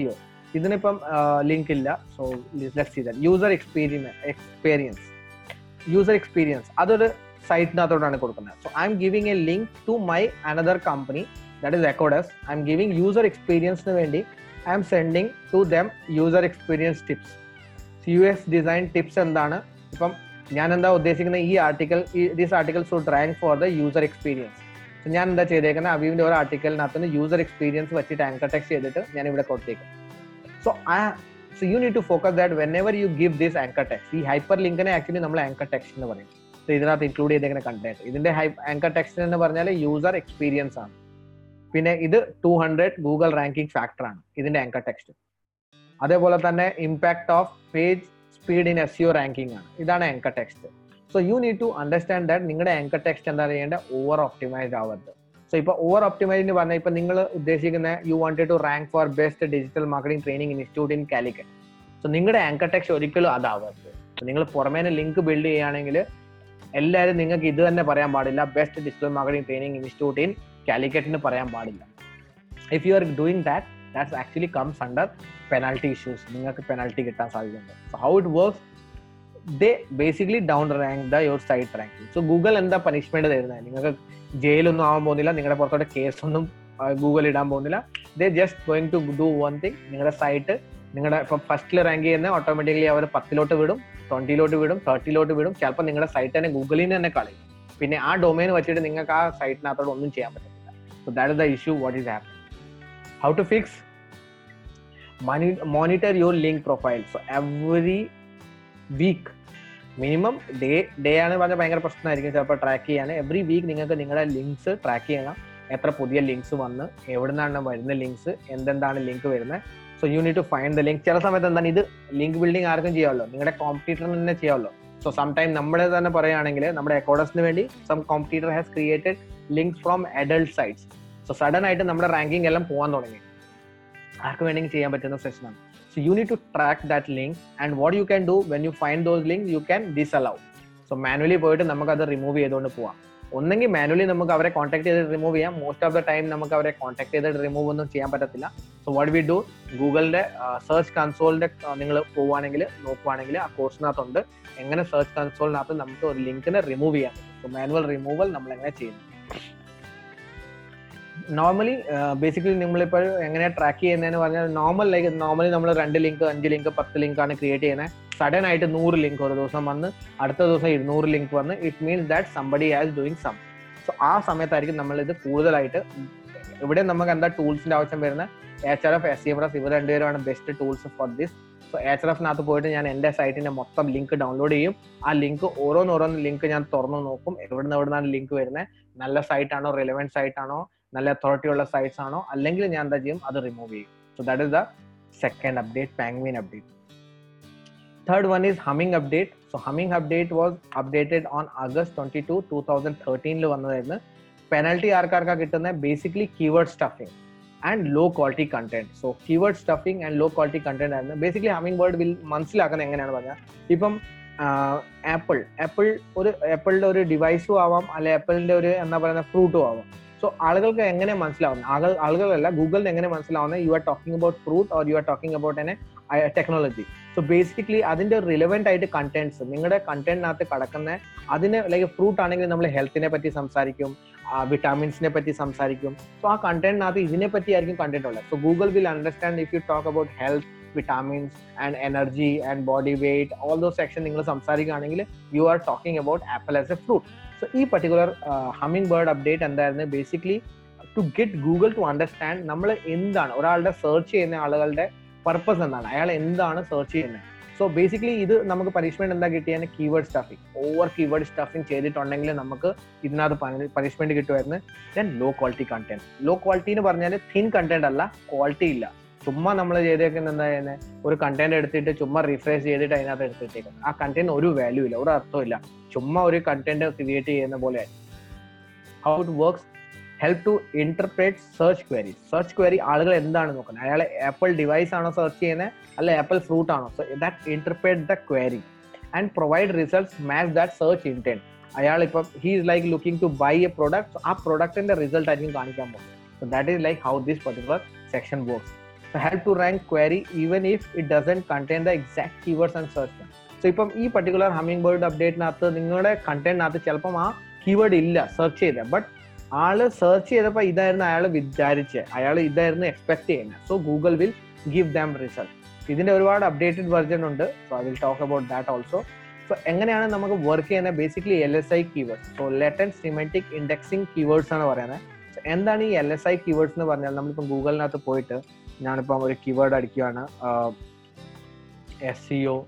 ഇതിനിപ്പം ലിങ്ക് ഇല്ല so let see that user experience experience user experience അതൊരു സൈറ്റിനകത്തോടാണ് കൊടുക്കുന്നത് so I am giving a link to my another company that is Acodez I am giving user എക്സ്പീരിയൻസിന് വേണ്ടി I M sending to them user experience tips U X design tips എന്താണ് ഇപ്പം ഞാൻ എന്താ ഉദ്ദേശിക്കുന്ന ഈ article these article should rank for the user experience so ഞാൻ എന്താ ചെയ്തേക്കുന്നത് അവീവിന്റെ ഒരു ആർട്ടിക്കലിനകത്ത് യൂസർ എക്സ്പീരിയൻസ് വെച്ചിട്ട് ആങ്കർ ടെക്സ്റ്റ് ചെയ്തിട്ട് ഞാൻ ഇവിടെ കൊടുത്തേക്കും so ah so you need to focus that whenever you give this anchor text ഈ ഹൈപ്പർ ലിങ്കിനെ ആക്ച്വലി നമ്മൾ ആങ്കർ ടെക്സ്റ്റ് എന്ന് പറയും സോ ഇതിനകത്ത് ഇൻക്ലൂഡ് ചെയ്തേക്കുന്ന കണ്ടന്റ് ഇതിന്റെ ആങ്കർ ടെക്സ്റ്റ് എന്ന് പറഞ്ഞാൽ യൂസർ എക്സ്പീരിയൻസ് ആണ് പിന്നെ ഇത് two hundred Google ranking factor ആണ് ഇതിന്റെ ആങ്കർ ടെക്സ്റ്റ് അതേപോലെ തന്നെ impact of page speed in S U ranking ആണ് ഇതാണ് anchor text so you need to understand that നിങ്ങളുടെ ആങ്കർ ടെക്സ്റ്റ് എന്താ ചെയ്യേണ്ടത് ഓവർ ഒപ്റ്റിമൈസ്ഡ് ആവരുത് സോ ഇപ്പൊ ഓവർ ഒപ്റ്റിമൈസ് എന്ന് പറഞ്ഞാൽ ഇപ്പൊ നിങ്ങൾ ഉദ്ദേശിക്കുന്ന you wanted to rank for best digital marketing training institute in Calicut so നിങ്ങളുടെ ആങ്കർ ടെക്സ്റ്റ് ഒരിക്കലും അതാവരുത് നിങ്ങൾ പുറമേനെ ലിങ്ക് ബിൽഡ് ചെയ്യുകയാണെങ്കിൽ എല്ലാവരും നിങ്ങൾക്ക് ഇത് തന്നെ പറയാൻ പാടില്ല best digital marketing training institute in കാലിക്കറ്റിന് പറയാൻ പാടില്ല if you are doing that that's actually comes under penalty issues നിങ്ങൾക്ക് പെനാൽറ്റി കിട്ടാൻ സാധ്യതയുണ്ട് so how it works they basically down rank the your site ranking so Google എന്താ punishment തരുന്നത് നിങ്ങൾക്ക് ജയിലൊന്നും ആവാൻ പോകുന്നില്ല നിങ്ങളുടെ പുറത്തോട്ട് കേസ് ഒന്നും ഗൂഗിൾ ഇടാൻ പോകുന്നില്ല they just going to do one thing നിങ്ങളുടെ സൈറ്റ് നിങ്ങളുടെ ഇപ്പൊ ഫസ്റ്റിൽ റാങ്ക് ചെയ്യുന്ന ഓട്ടോമാറ്റിക്കലി അവർ പത്തിലോട്ട് വിടും ട്വന്റിയിലോട്ട് വിടും തേർട്ടിയിലോട്ട് വിടും ചിലപ്പോൾ നിങ്ങളുടെ സൈറ്റ് തന്നെ ഗൂഗിളിൽ നിന്ന് തന്നെ കളയും പിന്നെ ആ ഡൊമൈൻ വെച്ചിട്ട് നിങ്ങൾക്ക് ആ സൈറ്റിനകത്തോട് ഒന്നും ചെയ്യാൻ പറ്റത്തില്ല so that is the issue what is happen how to fix monitor your link profile so every week minimum day day ആണ് പറഞ്ഞാൽ ഭയങ്കര പ്രശ്നമായിരിക്കും ചിലപ്പോൾ ട്രാക്ക് ചെയ്യാൻ എവറി വീക്ക് നിങ്ങൾക്ക് നിങ്ങളുടെ ലിങ്ക്സ് ട്രാക്ക് ചെയ്യണം എത്ര പുതിയ ലിങ്ക്സ് വന്ന് എവിടെ നിന്നാണ് വരുന്ന ലിങ്ക്സ് എന്തെന്താണ് ലിങ്ക് വരുന്നത് so you need to find the link ചില സമയത്ത് എന്താണ് ഇത് ലിങ്ക് ബിൽഡിംഗ് ആർക്കും ചെയ്യാമല്ലോ നിങ്ങളുടെ കോമ്പറ്റീറ്ററിന് തന്നെ ചെയ്യാമല്ലോ സോ സം ടൈം നമ്മൾ തന്നെ പറയുകയാണെങ്കിൽ നമ്മുടെ അക്കോഡസിന് വേണ്ടി some competitor has created links from adult sites so sudden ആയിട്ട് നമ്മുടെ റാങ്കിങ് എല്ലാം പോകാൻ തുടങ്ങി ആർക്ക് വേണമെങ്കിൽ ചെയ്യാൻ പറ്റുന്ന സെഷനാണ് so you need to track that link and what you can do when you find those link you can disavow so manually പോയിട്ട് നമുക്ക് അത് റിമൂവ് ചെയ്തുകൊണ്ട് പോവാം ഒന്നെങ്കിൽ മാനുവലി നമുക്ക് അവരെ കോൺടാക്ട് ചെയ്ത് റിമൂവ് ചെയ്യാം മോസ്റ്റ് ഓഫ് ദ ടൈം നമുക്ക് അവരെ കോൺടാക്ട് ചെയ്തിട്ട് റിമൂവ് ഒന്നും ചെയ്യാൻ പറ്റത്തില്ല സോ വാട്ട് വി ഡു ഗൂഗിളിന്റെ സെർച്ച് കൺസോളിന്റെ നിങ്ങൾ പോവുകയാണെങ്കിൽ നോക്കുവാണെങ്കിൽ ആ കോഴ്സിനകത്തുണ്ട് എങ്ങനെ സെർച്ച് കൺസോളിനകത്ത് നമുക്ക് ഒരു ലിങ്കിനെ റിമൂവ് ചെയ്യാൻ പറ്റും സോ മാനുവൽ റിമൂവൽ നമ്മൾ എങ്ങനെ ചെയ്യുന്നു നോർമലി ബേസിക്കലി നമ്മളിപ്പോൾ എങ്ങനെ ട്രാക്ക് ചെയ്യുന്നതെന്ന് പറഞ്ഞാൽ നോർമൽ ലൈക്ക് നോർമലി നമ്മൾ രണ്ട് ലിങ്ക് അഞ്ച് ലിങ്ക് പത്ത് ലിങ്ക് ആണ് ക്രിയേറ്റ് ചെയ്യുന്നത് സഡൻ ആയിട്ട് നൂറ് ലിങ്ക് ഒരു ദിവസം വന്ന് അടുത്ത ദിവസം ഇരുന്നൂറ് ലിങ്ക് വന്ന് it means that somebody has doing some so ആ സമയത്തായിരിക്കും നമ്മൾ ഇത് കൂടുതലായിട്ട് ഇവിടെ നമുക്ക് എന്താ ടൂൾസിന്റെ ആവശ്യം വരുന്നത് H R F S C M S ഇവർ രണ്ടുപേരുമാണ് best tools for this so H R എഫിനകത്ത് പോയിട്ട് ഞാൻ എൻ്റെ സൈറ്റിന്റെ മൊത്തം ലിങ്ക് ഡൗൺലോഡ് ചെയ്യും ആ ലിങ്ക് ഓരോന്നോരോന്ന് ലിങ്ക് ഞാൻ തുറന്നു നോക്കും എവിടുന്ന് എവിടുന്നാണ് ലിങ്ക് വരുന്നത് നല്ല സൈറ്റ് ആണോ റിലവൻറ്റ് സൈറ്റ് ആണോ നല്ല അതോറിറ്റി ഉള്ള സൈറ്റ്സ് ആണോ അല്ലെങ്കിൽ ഞാൻ എന്താ ചെയ്യും അത് റിമൂവ് ചെയ്യും so that is the second update Penguin update third one is humming update so humming update was updated on August twenty two two thousand തേർട്ടീനിൽ വന്നതായിരുന്നു പെനൽറ്റി ആർക്കാർക്കാ കിട്ടുന്നത് basically keyword stuffing and low quality content so keyword stuffing and low quality content ആയിരുന്നു basically Hummingbird will മനസ്സിലാക്കുന്നത് എങ്ങനെയാണ് പറഞ്ഞാൽ ഇപ്പം apple apple ഒരു ആപ്പിളിന്റെ ഒരു ഡിവൈസും ആവാം അല്ലെ ആപ്പിളിന്റെ ഒരു എന്താ പറയുന്ന ഫ്രൂട്ടും ആവാം സോ ആളുകൾക്ക് എങ്ങനെ മനസ്സിലാവുന്നത് ആളുകൾ ആളുകളല്ല ഗൂഗിളിന് എങ്ങനെ മനസ്സിലാവുന്നത് you are talking about fruit or you are talking about എന്നെ ടെക്നോളജി സോ ബേസിക്കലി അതിന്റെ റിലവെന്റ് ആയിട്ട് കണ്ടന്റ്സ് നിങ്ങളുടെ കണ്ടന്റിനകത്ത് കടക്കുന്ന അതിന് ലൈക്ക് ഫ്രൂട്ട് ആണെങ്കിൽ നമ്മൾ ഹെൽത്തിനെ പറ്റി സംസാരിക്കും വിറ്റാമിൻസിനെ പറ്റി സംസാരിക്കും സോ ആ കണ്ടന്റിനകത്ത് ഇതിനെ പറ്റി ആയിരിക്കും കണ്ടന്റ് ഉള്ളത് so Google will understand if you talk about health vitamins and energy and body weight all those section നിങ്ങൾ സംസാരിക്കുകയാണെങ്കിൽ you are talking about apple as a fruit so ഈ പർട്ടിക്കുലർ ഹമ്മിങ് ബേർഡ് അപ്ഡേറ്റ് എന്തായിരുന്നു basically to get Google to understand നമ്മൾ എന്താണ് ഒരാളുടെ search ചെയ്യുന്ന ആളുകളുടെ purpose എന്താണ് അയാൾ എന്താണ് സെർച്ച് ചെയ്യുന്നത് സോ ബേസിക്കലി ഇത് നമുക്ക് പനിഷ്മെന്റ് എന്താ കിട്ടിയാൽ keyword stuffing over keyword stuffing ചെയ്തിട്ടുണ്ടെങ്കിൽ നമുക്ക് ഇതിനകത്ത് പനിഷ്മെന്റ് കിട്ടുമായിരുന്നു then low quality content low quality എന്ന് പറഞ്ഞാൽ തിൻ കണ്ടന്റ് അല്ല ക്വാളിറ്റി ഇല്ല ചുമ്മാ നമ്മൾ ചെയ്തേക്കുന്നത് എന്താ ചെയ്യുന്നത് ഒരു കണ്ടന്റ് എടുത്തിട്ട് ചുമ്മാ റിഫ്രഷ് ചെയ്തിട്ട് അതിനകത്ത് എടുത്തിട്ടേക്കുന്നത് ആ കണ്ടന്റ് ഒരു വാല്യൂ ഇല്ല ഒരു അർത്ഥമില്ല ചുമ്മാ ഒരു കണ്ടന്റ് ക്രിയേറ്റ് ചെയ്യുന്ന പോലെ how it works help to interpret search query search query ആളുകൾ എന്താണ് നോക്കുന്നത് അയാൾ ആപ്പിൾ ഡിവൈസ് ആണോ സെർച്ച് ചെയ്യുന്നത് അല്ല ആപ്പിൾ ഫ്രൂട്ട് ആണോ so that interpret the query and provide results match that search intent അയാൾ ഇപ്പം he is like looking to buy a product ആ പ്രൊഡക്റ്റിന്റെ റിസൾട്ട് ആയിരിക്കും കാണിക്കാൻ പോകുന്നത് so that is like how this particular section works help to rank query even if it doesn't contain the exact keywords and search term. So ഇപ്പം ഈ particular humming bird അപ്ഡേറ്റിനകത്ത് നിങ്ങളുടെ കണ്ടന്റിനകത്ത് ചിലപ്പം ആ കീവേഡ് ഇല്ല സെർച്ച് ചെയ്ത ബട്ട് ആള് search ചെയ്തപ്പോൾ ഇതായിരുന്നു അയാൾ വിചാരിച്ച് അയാൾ ഇതായിരുന്നു എക്സ്പെക്ട് ചെയ്യുന്നത് so Google will give them result ഇതിന്റെ ഒരുപാട് അപ്ഡേറ്റഡ് വെർഷൻ ഉണ്ട് so I will talk about that also so എങ്ങനെയാണ് നമുക്ക് വർക്ക് ചെയ്യുന്നത് basically L S I keywords so latent semantic indexing keywords ആണ് പറയുന്നത് So എന്താണ് ഈ എൽ എസ് ഐ കീവേഡ്സ് എന്ന് പറഞ്ഞാൽ നമ്മളിപ്പം ഗൂഗിളിനകത്ത് പോയിട്ട് ഞാനിപ്പം ഒരു കീവേഡ് അടിക്കുകയാണ് S C O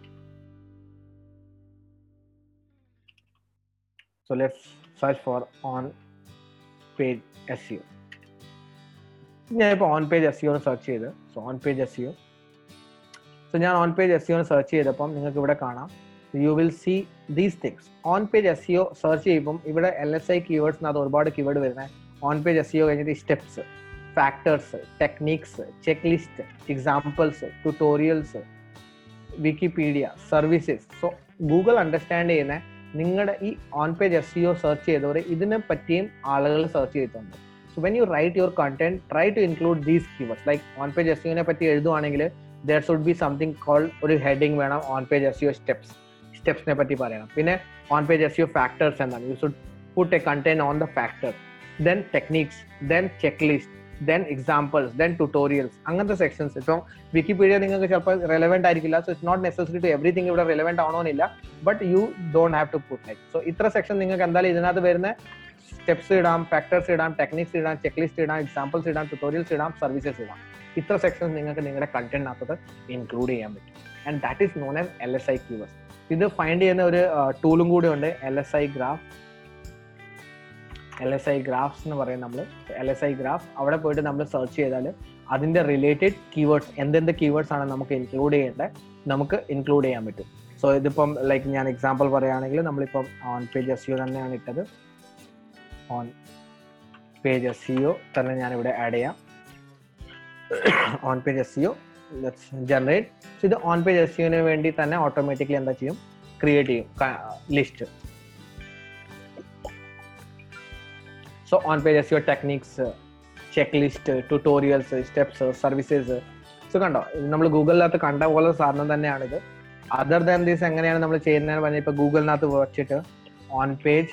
so let's search for on page S C O ഞാനിപ്പോൾ on page S C O search ചെയ്ത് so on page S C O so ഞാൻ on page S C O search ചെയ്തപ്പം നിങ്ങൾക്ക് ഇവിടെ കാണാം you will see these things on page S C O search ചെയ്യുമ്പം ഇവിടെ L S I കീവേഡ്സിനകത്ത് ഒരുപാട് കീവേഡ് വരുന്നത് on page S C O കഴിഞ്ഞിട്ട് steps factors techniques checklist examples tutorials Wikipedia services so Google understand ചെയ്യുന്ന നിങ്ങളുടെ ഈ on page S C O search ചെയ്തവർ ഇതിനെ പറ്റിയും ആളുകൾ സെർച്ച് ചെയ്തിട്ടുണ്ട് so when you write your content try to include these keywords like on page S സിഒനെ പറ്റി എഴുതുവാണെങ്കിൽ there should be something call ഒരു ഹെഡിങ് വേണം on page S C O steps സ്റ്റെപ്സിനെ പറ്റി പറയണം പിന്നെ on page S C O factors എന്താണ് you should put A content on the factor then techniques then checklist then examples then tutorials അങ്ങനത്തെ sections ഇപ്പം Wikipedia നിങ്ങൾക്ക് ചിലപ്പോൾ റെലവെന്റ് ആയിരിക്കില്ല so it's not necessary to everything ഇവിടെ relevant ആവണമെന്നില്ല but you don't have to put like so ഇത്ര section നിങ്ങൾക്ക് എന്തായാലും ഇതിനകത്ത് വരുന്ന സ്റ്റെപ്സ് ഇടാം ഫാക്ടേഴ്സ് ഇടാം ടെക്നിക്സ് ഇടാം ചെക്ക് ലിസ്റ്റ് ഇടാം എക്സാമ്പിൾസ് ഇടാം ട്യൂട്ടോറിയൽസ് ഇടാം സർവീസസ് ഇടാം ഇത്ര സെക്ഷൻസ് നിങ്ങൾക്ക് നിങ്ങളുടെ കണ്ടന്റിനകത്ത് ഇൻക്ലൂഡ് ചെയ്യാൻ പറ്റും and that is known as L S I queries ഇത് ഫൈൻഡ് ചെയ്യുന്ന ഒരു ടൂളും കൂടി ഉണ്ട് L S I graph L S I graphs എന്ന് പറയും നമ്മൾ എൽ എസ് ഐ ഗ്രാഫ് അവിടെ പോയിട്ട് നമ്മൾ സെർച്ച് ചെയ്താൽ അതിന്റെ റിലേറ്റഡ് കീവേഡ്സ് എന്തെന്ത് കീവേഡ്സ് ആണ് നമുക്ക് ഇൻക്ലൂഡ് ചെയ്യേണ്ടത് നമുക്ക് ഇൻക്ലൂഡ് ചെയ്യാൻ പറ്റും സോ ഇതിപ്പം ലൈക്ക് ഞാൻ എക്സാമ്പിൾ പറയുകയാണെങ്കിൽ നമ്മളിപ്പം ഓൺ പേജ് എസ് സിഒ തന്നെയാണ് ഇട്ടത് ഓൺ പേജ് എസ് സിഒ തന്നെ ഞാൻ ഇവിടെ ആഡ് ചെയ്യാം on page S C O generate so ഇത് ഓൺ പേജ് എസ് സിഒന് വേണ്ടി തന്നെ ഓട്ടോമാറ്റിക്കലി എന്താ ചെയ്യും ക്രിയേറ്റ് ചെയ്യും list so on page S your techniques checklist tutorials steps services so കണ്ടോ ഇത് നമ്മൾ ഗൂഗിളിനകത്ത് കണ്ട പോലെ സാധനം തന്നെയാണിത് അതർ ദാൻ ദീസ് എങ്ങനെയാണ് നമ്മൾ ചെയ്യുന്നതെന്ന് പറഞ്ഞാൽ ഇപ്പൊ ഗൂഗിളിനകത്ത് വെച്ചിട്ട് on page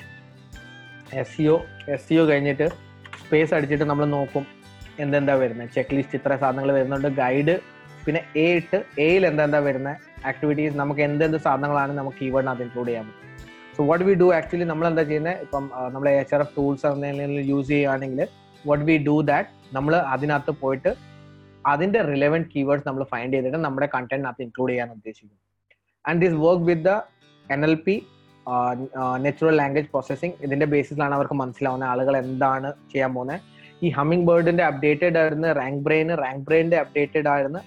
S C O S C O കഴിഞ്ഞിട്ട് സ്പേസ് അടിച്ചിട്ട് നമ്മൾ നോക്കും എന്തെന്താ വരുന്നത് ചെക്ക് ലിസ്റ്റ് ഇത്ര സാധനങ്ങൾ വരുന്നുണ്ട് ഗൈഡ് പിന്നെ എ ഇട്ട് എയിൽ എന്തെന്താ വരുന്നത് ആക്ടിവിറ്റീസ് നമുക്ക് എന്തെന്ത് സാധനങ്ങളാണ് നമുക്ക് കീവേഡിനകത്ത് ഇൻക്ലൂഡ് ചെയ്യാൻ പറ്റും so what we do actually നമ്മൾ എന്താ ചെയ്യുന്നത് ഇപ്പം നമ്മൾ എച്ച് ആർ എഫ് ടൂൾസ് എന്തെങ്കിലും യൂസ് ചെയ്യുകയാണെങ്കിൽ വാട്ട് വി ഡു ദാറ്റ് നമ്മൾ അതിനകത്ത് പോയിട്ട് അതിന്റെ റിലവൻറ്റ് കീവേഡ്സ് നമ്മൾ ഫൈൻഡ് ചെയ്തിട്ട് നമ്മുടെ കണ്ടന്റിനകത്ത് ഇൻക്ലൂഡ് ചെയ്യാൻ ഉദ്ദേശിക്കും and this work with the N L P natural language processing ഇതിന്റെ ബേസിസിലാണ് അവർക്ക് മനസ്സിലാവുന്ന ആളുകൾ എന്താണ് ചെയ്യാൻ പോകുന്നത് ഈ ഹമ്മിങ് ബേർഡിന്റെ അപ്ഡേറ്റഡ് ആയിരുന്നു റാങ്ക് ബ്രെയിൻ റാങ്ക് ബ്രെയിനിന്റെ അപ്ഡേറ്റഡ് ആയിരുന്നു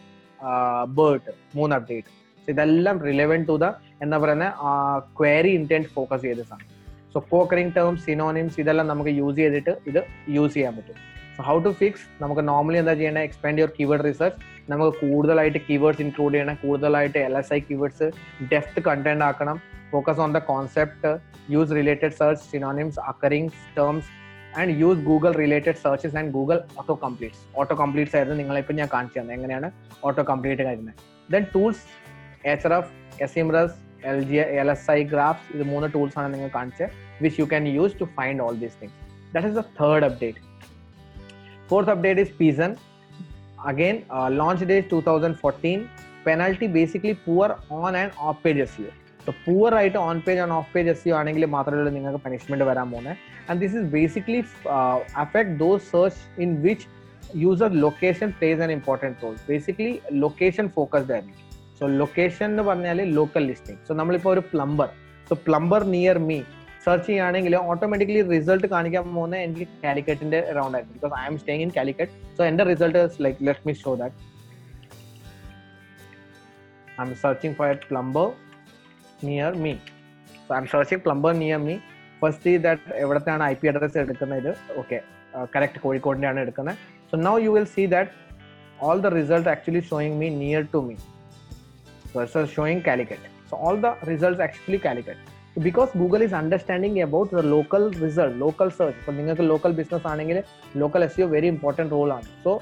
ബേർഡ് മൂന്ന് അപ്ഡേറ്റ് ഇതെല്ലാം റിലവൻറ്റ് ടു ദ എന്താ പറയുന്ന ക്വയറി ഇന്റന്റ് ഫോക്കസ് ചെയ്ത സാധനം സോ കോക്കറിംഗ് ടേംസ് സിനോണിംസ് ഇതെല്ലാം നമുക്ക് യൂസ് ചെയ്തിട്ട് ഇത് യൂസ് ചെയ്യാൻ പറ്റും സോ ഹൗ ടു ഫിക്സ് നമുക്ക് നോർമലി എന്താ ചെയ്യേണ്ടത് എക്സ്പാൻഡ് യുവർ കീവേഡ് റിസർച്ച് നമുക്ക് കൂടുതലായിട്ട് കീവേഡ്സ് ഇൻക്ലൂഡ് ചെയ്യണം കൂടുതലായിട്ട് L S I keywords depth content ആക്കണം focus on the concept use related search synonyms occurring terms and use Google related searches and Google auto completes auto completes ആയിരുന്നു നിങ്ങളിപ്പോൾ ഞാൻ കാണിച്ചു തന്നെ എങ്ങനെയാണ് ഓട്ടോ കംപ്ലീറ്റ് കാര്യങ്ങൾ then tools H F SEMrush L G L S I graphs ഇത് മൂന്ന് tools ആണ് നിങ്ങൾ കാണിച്ചത് which you can use to find all these things that is the third update fourth update is Pigeon again launch date two thousand fourteen penalty basically poor on and off page S U so poor ആയിട്ട് on page and off page S U ആണെങ്കിൽ മാത്രമേ ഉള്ളൂ നിങ്ങൾക്ക് punishment വരാൻ പോകുന്നത് and this is basically affect those search in which user location place an important role basically location focused ആയിരിക്കും so location എന്ന് പറഞ്ഞാൽ ലോക്കൽ ലിസ്റ്റിംഗ് സോ നമ്മളിപ്പോൾ ഒരു plumber so plumber near me search ചെയ്യുകയാണെങ്കിൽ ഓട്ടോമാറ്റിക്കലി റിസൾട്ട് കാണിക്കാൻ പോകുന്നത് എനിക്ക് കാലിക്കറ്റിന്റെ അറൗണ്ട് ആയിരിക്കും because I'm staying in Calicut so എന്റെ result like let me show that I'm searching for a plumber near me so I I'm searching plumber near me first that എവിടത്തെയാണ് I P address എടുക്കുന്നത് okay correct കോഴിക്കോടിന്റെ ആണ് എടുക്കുന്നത് so now you will see that all the result actually showing me near to me versus showing Calicut. So all the results actually Calicut. So because Google is understanding about the local result, local search. So നിങ്ങൾക്ക് local business ആണെങ്കിൽ local SEO very important role ആണ്. So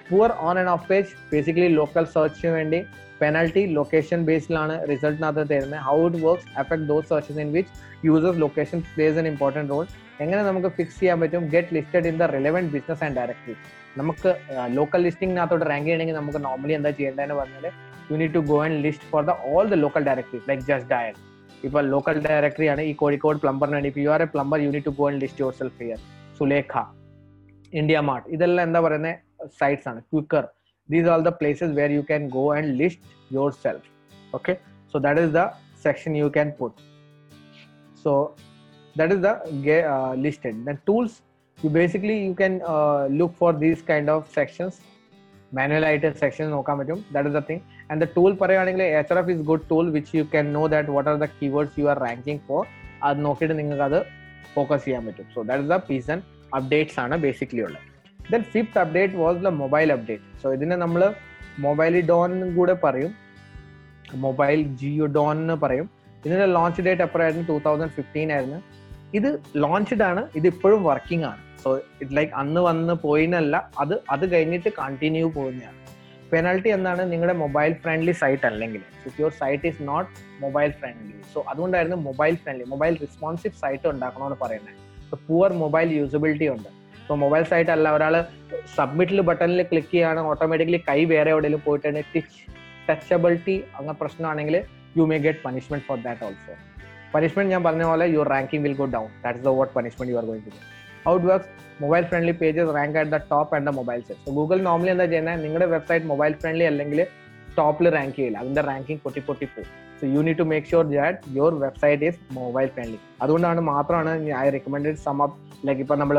poor on and off page basically local സെർച്ചിന് വേണ്ടി penalty location ബേസിലാണ് റിസൾട്ടിനകത്ത് തരുന്നത് how it works affect those searches in which users location place an important role എങ്ങനെ നമുക്ക് fix ചെയ്യാൻ പറ്റും get listed in the relevant business and directory നമുക്ക് ലോക്കൽ ലിസ്റ്റിംഗിനകത്തോട്ട് റാങ്ക് ചെയ്യണമെങ്കിൽ നമുക്ക് നോർമലി എന്താ ചെയ്യേണ്ടതെന്ന് പറഞ്ഞാൽ you need to go and list for the all the local directories like just dial ഇപ്പൊ ലോക്കൽ ഡയറക്ടറി ആണ് ഈ കോഴിക്കോട് പ്ലംബറിന് വേണ്ടി ഇപ്പൊ you are a plumber you need to go and list yourself here Sulekha IndiaMART ഇതെല്ലാം എന്താ പറയുന്നത് sites ആണ് Quikr these are the places where you can go and list yourself okay so that is the section you can put so that is the uh, listed then tools you basically you can uh, look for these kind of sections manual item section നോക്കാൻ പറ്റും that is the thing and the tool പറയുകയാണെങ്കിൽ hrf is good tool which you can know that what are the keywords you are ranking for അത് നോക്കിയിട്ട് നിങ്ങൾക്ക് അത് focus ചെയ്യാൻ പറ്റും so that is the piece and updates ആണ് basically ഉള്ളത് then fifth update was the mobile update so ഇതിനെ നമ്മൾ മൊബൈൽ ഡോൺ കൂടെ പറയും മൊബൈൽ ജിയോ ഡോൺ എന്ന് പറയും ഇതിന്റെ ലോഞ്ച് ഡേറ്റ് എപ്പോഴായിരുന്നു ടൂ തൗസൻഡ് ഫിഫ്റ്റീൻ ആയിരുന്നു ഇത് ലോഞ്ച്ഡ് ആണ് ഇത് ഇപ്പോഴും വർക്കിംഗ് ആണ് സോ ഇറ്റ് ലൈക്ക് അന്ന് വന്ന് പോയിന്നല്ല അത് അത് കഴിഞ്ഞിട്ട് കണ്ടിന്യൂ പോകുന്നതാണ് പെനൽറ്റി എന്താണ് നിങ്ങളുടെ മൊബൈൽ ഫ്രണ്ട്ലി സൈറ്റ് അല്ലെങ്കിൽ if your site is not mobile friendly so അതുകൊണ്ടായിരുന്നു mobile friendly mobile responsive site ഉണ്ടാക്കണമെന്ന് പറയുന്നത് സോ പുവർ മൊബൈൽ യൂസബിലിറ്റി ഉണ്ട് സോ മൊബൈൽ സൈറ്റ് അല്ല ഒരാൾ സബ്മിറ്റിൽ ബട്ടണിൽ ക്ലിക്ക് ചെയ്യാണ് ഓട്ടോമാറ്റിക്കലി കൈ വേറെ എവിടെയെങ്കിലും പോയിട്ടാണ് ടിച്ച് ടച്ചബിലിറ്റി അങ്ങനെ പ്രശ്നമാണെങ്കിൽ you may get punishment for that also punishment ഞാൻ പറഞ്ഞ പോലെ your ranking will go down that is the what punishment you are going to do out works mobile friendly pages rank at the top and the mobile set so Google normally എന്താ ചെയ്യുന്നത് നിങ്ങളുടെ website mobile friendly അല്ലെങ്കിൽ ടോപ്പിൽ rank ചെയ്യില്ല അതിന്റെ ranking പൊട്ടി പൊട്ടി പോകും so you need to make sure that your website is mobile friendly അതുകൊണ്ടാണ് മാത്രമാണ് I recommended some up like ഇപ്പൊ നമ്മൾ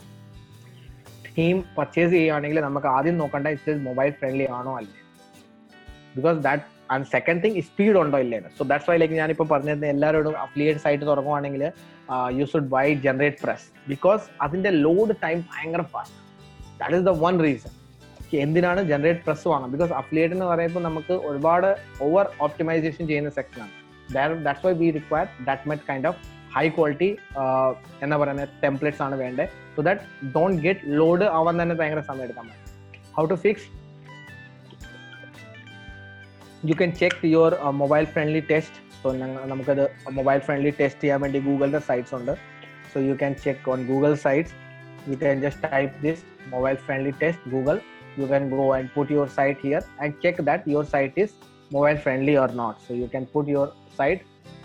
തീം പർച്ചേസ് ചെയ്യുകയാണെങ്കിൽ നമുക്ക് ആദ്യം നോക്കേണ്ട ഇത് മൊബൈൽ ഫ്രണ്ട്ലി ആണോ അല്ലേ because that and second thing speed ഉണ്ടോ ഇല്ലേ സോ ദാറ്റ്സ് വൈ ലൈക്ക് ഞാനിപ്പോൾ പറഞ്ഞത് എല്ലാവരോടും അഫിലിയേറ്റ് സൈറ്റ് തുറക്കുവാണെങ്കിൽ you should buy GeneratePress because അതിന്റെ ലോഡ് ടൈം ഭയങ്കര fast that is the one reason എന്തിനാണ് ജനറേറ്റ് പ്രസ് വാങ്ങാം ബിക്കോസ് അഫിലിയേറ്റ് എന്ന് പറയുമ്പോൾ നമുക്ക് ഒരുപാട് ഓവർ ഓപ്റ്റിമൈസേഷൻ ചെയ്യുന്ന സെക്ഷനാണ് that's why we require that met kind of high quality എന്താ പറയുന്നത് ടെംപ്ലേറ്റ്സ് ആണ് വേണ്ടത് so that don't get load ആവാൻ തന്നെ ഭയങ്കര സമയം എടുക്കാൻ പറ്റും how to fix you can check your mobile friendly test so നമുക്കത് മൊബൈൽ ഫ്രണ്ട്ലി ടെസ്റ്റ് ചെയ്യാൻ വേണ്ടി ഗൂഗിളിന്റെ സൈറ്റ്സ് ഉണ്ട് so you can check on Google sites you can just type this mobile friendly test Google you can go and put your site here and check that your site is mobile friendly or not so you can put your site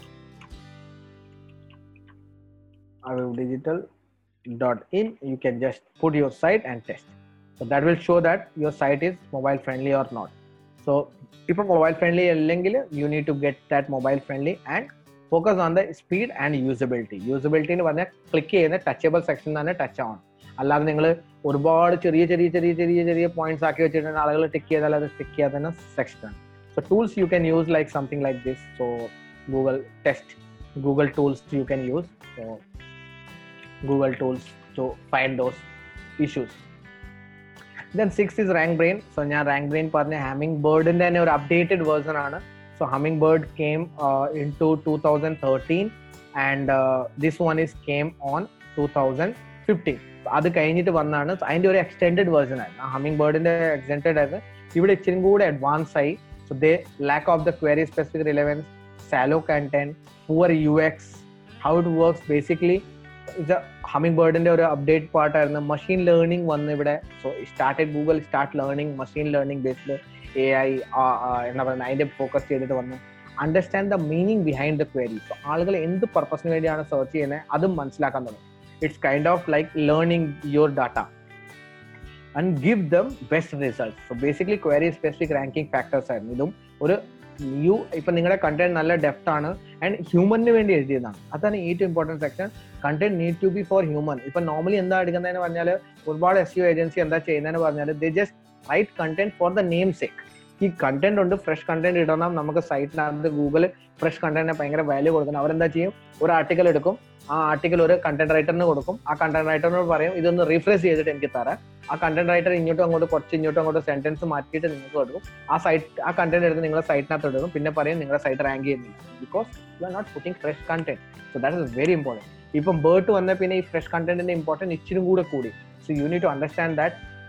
digital.in you can just put your site and test so that will show that your site is mobile friendly or not so if a mobile friendly അല്ലെങ്കിൽ you need to get that mobile friendly and focus on the speed and usability usability എന്ന് പറഞ്ഞാൽ click ചെയ്യുന്ന touchable section തന്നെ touch ആവണം അല്ലാതെ നിങ്ങൾ ഒരുപാട് ചെറിയ ചെറിയ ചെറിയ ചെറിയ ചെറിയ പോയിന്റ്സ് ആക്കി വെച്ചിട്ടുണ്ട് ആളുകൾ ടിക്ക് ചെയ്താൽ അത് ടിക്ക് ചെയ്യാതെ തന്നെ സെക്ഷനാണ് so tools you can use like something like this so Google test Google tools you can use so Google tools to find those issues then six is RankBrain so ഞാൻ RankBrain പറഞ്ഞ ഹാമിംഗ് ബേർഡിന്റെ തന്നെ ഒരു updated version ആണ് so Hummingbird came in to two thousand thirteen and this one is came on two thousand fifteen അത് കഴിഞ്ഞിട്ട് വന്നാണ് അതിന്റെ ഒരു എക്സ്റ്റെൻഡഡ് വേർഷൻ ആയിരുന്നു ഹമ്മിംഗ് ബേർഡിന്റെ എക്സ്റ്റെൻഡഡ് ആയിരുന്നു ഇവിടെ ഇച്ചിരി കൂടെ അഡ്വാൻസ് ആയി so they lack of the query specific relevance shallow content poor U X how it works basically ഇത് ഹമ്മിംഗ് ബേർഡിന്റെ ഒരു അപ്ഡേറ്റ് പാർട്ടായിരുന്നു മെഷീൻ ലേണിംഗ് വന്ന് ഇവിടെ so started Google start learning machine learning based A I എന്താ പറയുന്നത് അതിന്റെ ഫോക്കസ് ചെയ്തിട്ട് വന്നു understand the meaning behind the query so ആളുകൾ എന്ത് പർപ്പസിന് വേണ്ടിയാണ് സെർച്ച് ചെയ്യുന്നത് അതും മനസ്സിലാക്കാൻ തുടങ്ങി it's kind of like learning your data and give them best result so basically query specific ranking factors ആയിരുന്നു ഇതും ഒരു യു ഇപ്പൊ നിങ്ങളുടെ കണ്ടന്റ് നല്ല ഡെപ്ത് ആണ് ആൻഡ് ഹ്യൂമന് വേണ്ടി എഴുതിയതാണ് അതാണ് ഏറ്റവും important section content need to be for human ഇപ്പൊ നോർമലി എന്താ എടുക്കുന്നതെന്ന് പറഞ്ഞാൽ ഒരുപാട് എസ് യു ഏജൻസി എന്താ ചെയ്യുന്നതെന്ന് പറഞ്ഞാൽ they just write content for the name sake ഈ കണ്ടന്റ് ഉണ്ട് ഫ്രഷ് കണ്ടന്റ് ഇടണം നമുക്ക് സൈറ്റിനകത്ത് ഗൂഗിൾ ഫ്രഷ് കണ്ടന്റിന് ഭയങ്കര വാല്യൂ കൊടുക്കണം അവരെന്താ ചെയ്യും ഒരു ആർട്ടിക്കൽ എടുക്കും ആ ആർട്ടിക്കൽ ഒരു കണ്ടന്റ് റൈറ്ററിന് കൊടുക്കും ആ കണ്ടന്റ് റൈറ്ററിനോട് പറയും ഇതൊന്ന് റീഫ്രഷ് ചെയ്തിട്ട് എനിക്ക് തരാം ആ കണ്ടന്റ് റൈറ്റർ ഇങ്ങോട്ടും അങ്ങോട്ട് കുറച്ച് ഇങ്ങോട്ടും അങ്ങോട്ട് സെന്റൻസ് മാറ്റിയിട്ട് നിങ്ങൾക്ക് കൊടുക്കും ആ സൈറ്റ് ആ കണ്ടന്റ് എടുത്ത് നിങ്ങളുടെ സൈറ്റിനകത്ത് എടുക്കും പിന്നെ പറയും നിങ്ങളുടെ സൈറ്റ് റാങ്ക് ചെയ്യുന്നില്ല because you are not putting fresh content so that is very important ഇപ്പം ബേർട്ട് വന്ന പിന്നെ ഈ ഫ്രഷ് കണ്ടന്റിന്റെ ഇമ്പോർട്ടൻസ് ഇച്ചിരി കൂടെ കൂടി so you need to understand that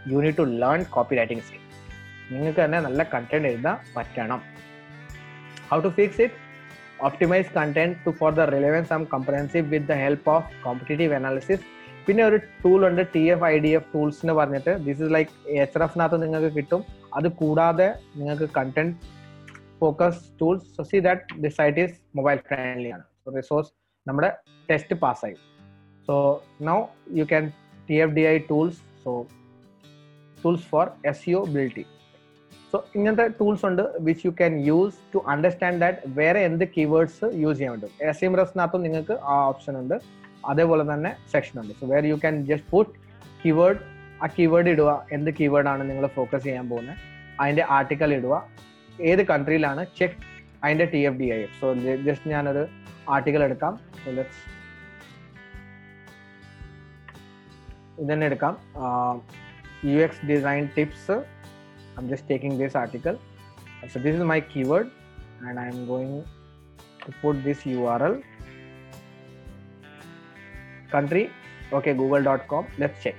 you need to learn copywriting skill നിങ്ങൾക്ക് തന്നെ നല്ല കണ്ടന്റ് എഴുതാൻ പറ്റണം how to fix it optimise content to for the relevance and comprehensive with the help of competitive analysis പിന്നെ ഒരു tool ഉണ്ട് T F I D F tools എന്ന് പറഞ്ഞിട്ട് ദിസ് ഇസ് ലൈക്ക് എച്ച് എഫിനകത്ത് നിങ്ങൾക്ക് കിട്ടും അത് കൂടാതെ നിങ്ങൾക്ക് content focus tools see that the site is mobile friendly ആണ് സോ റിസോഴ്സ് നമ്മുടെ ടെസ്റ്റ് പാസ്സായി so now you can T F D I tools so tools for usability so ഇങ്ങനത്തെ ടൂൾസ് ഉണ്ട് which you can use to understand that വേറെ എന്ത് keywords use ചെയ്യാൻ പറ്റും S M റെസിനകത്തും നിങ്ങൾക്ക് ആ ഓപ്ഷൻ ഉണ്ട് അതേപോലെ തന്നെ സെക്ഷൻ ഉണ്ട് so where you can just put keyword ആ കീവേഡ് ഇടുക എന്ത് കീവേഡാണ് നിങ്ങൾ ഫോക്കസ് ചെയ്യാൻ പോകുന്നത് അതിന്റെ ആർട്ടിക്കൽ ഇടുക ഏത് കൺട്രിയിലാണ് ചെക്ക് അതിന്റെ T F D I F so just ഞാനൊരു ആർട്ടിക്കൽ എടുക്കാം ഇതന്നെ എടുക്കാം U X design tips I'm just taking this article. So this is my keyword and I'm going to put this URL. Country, okay, google.com. Let's check.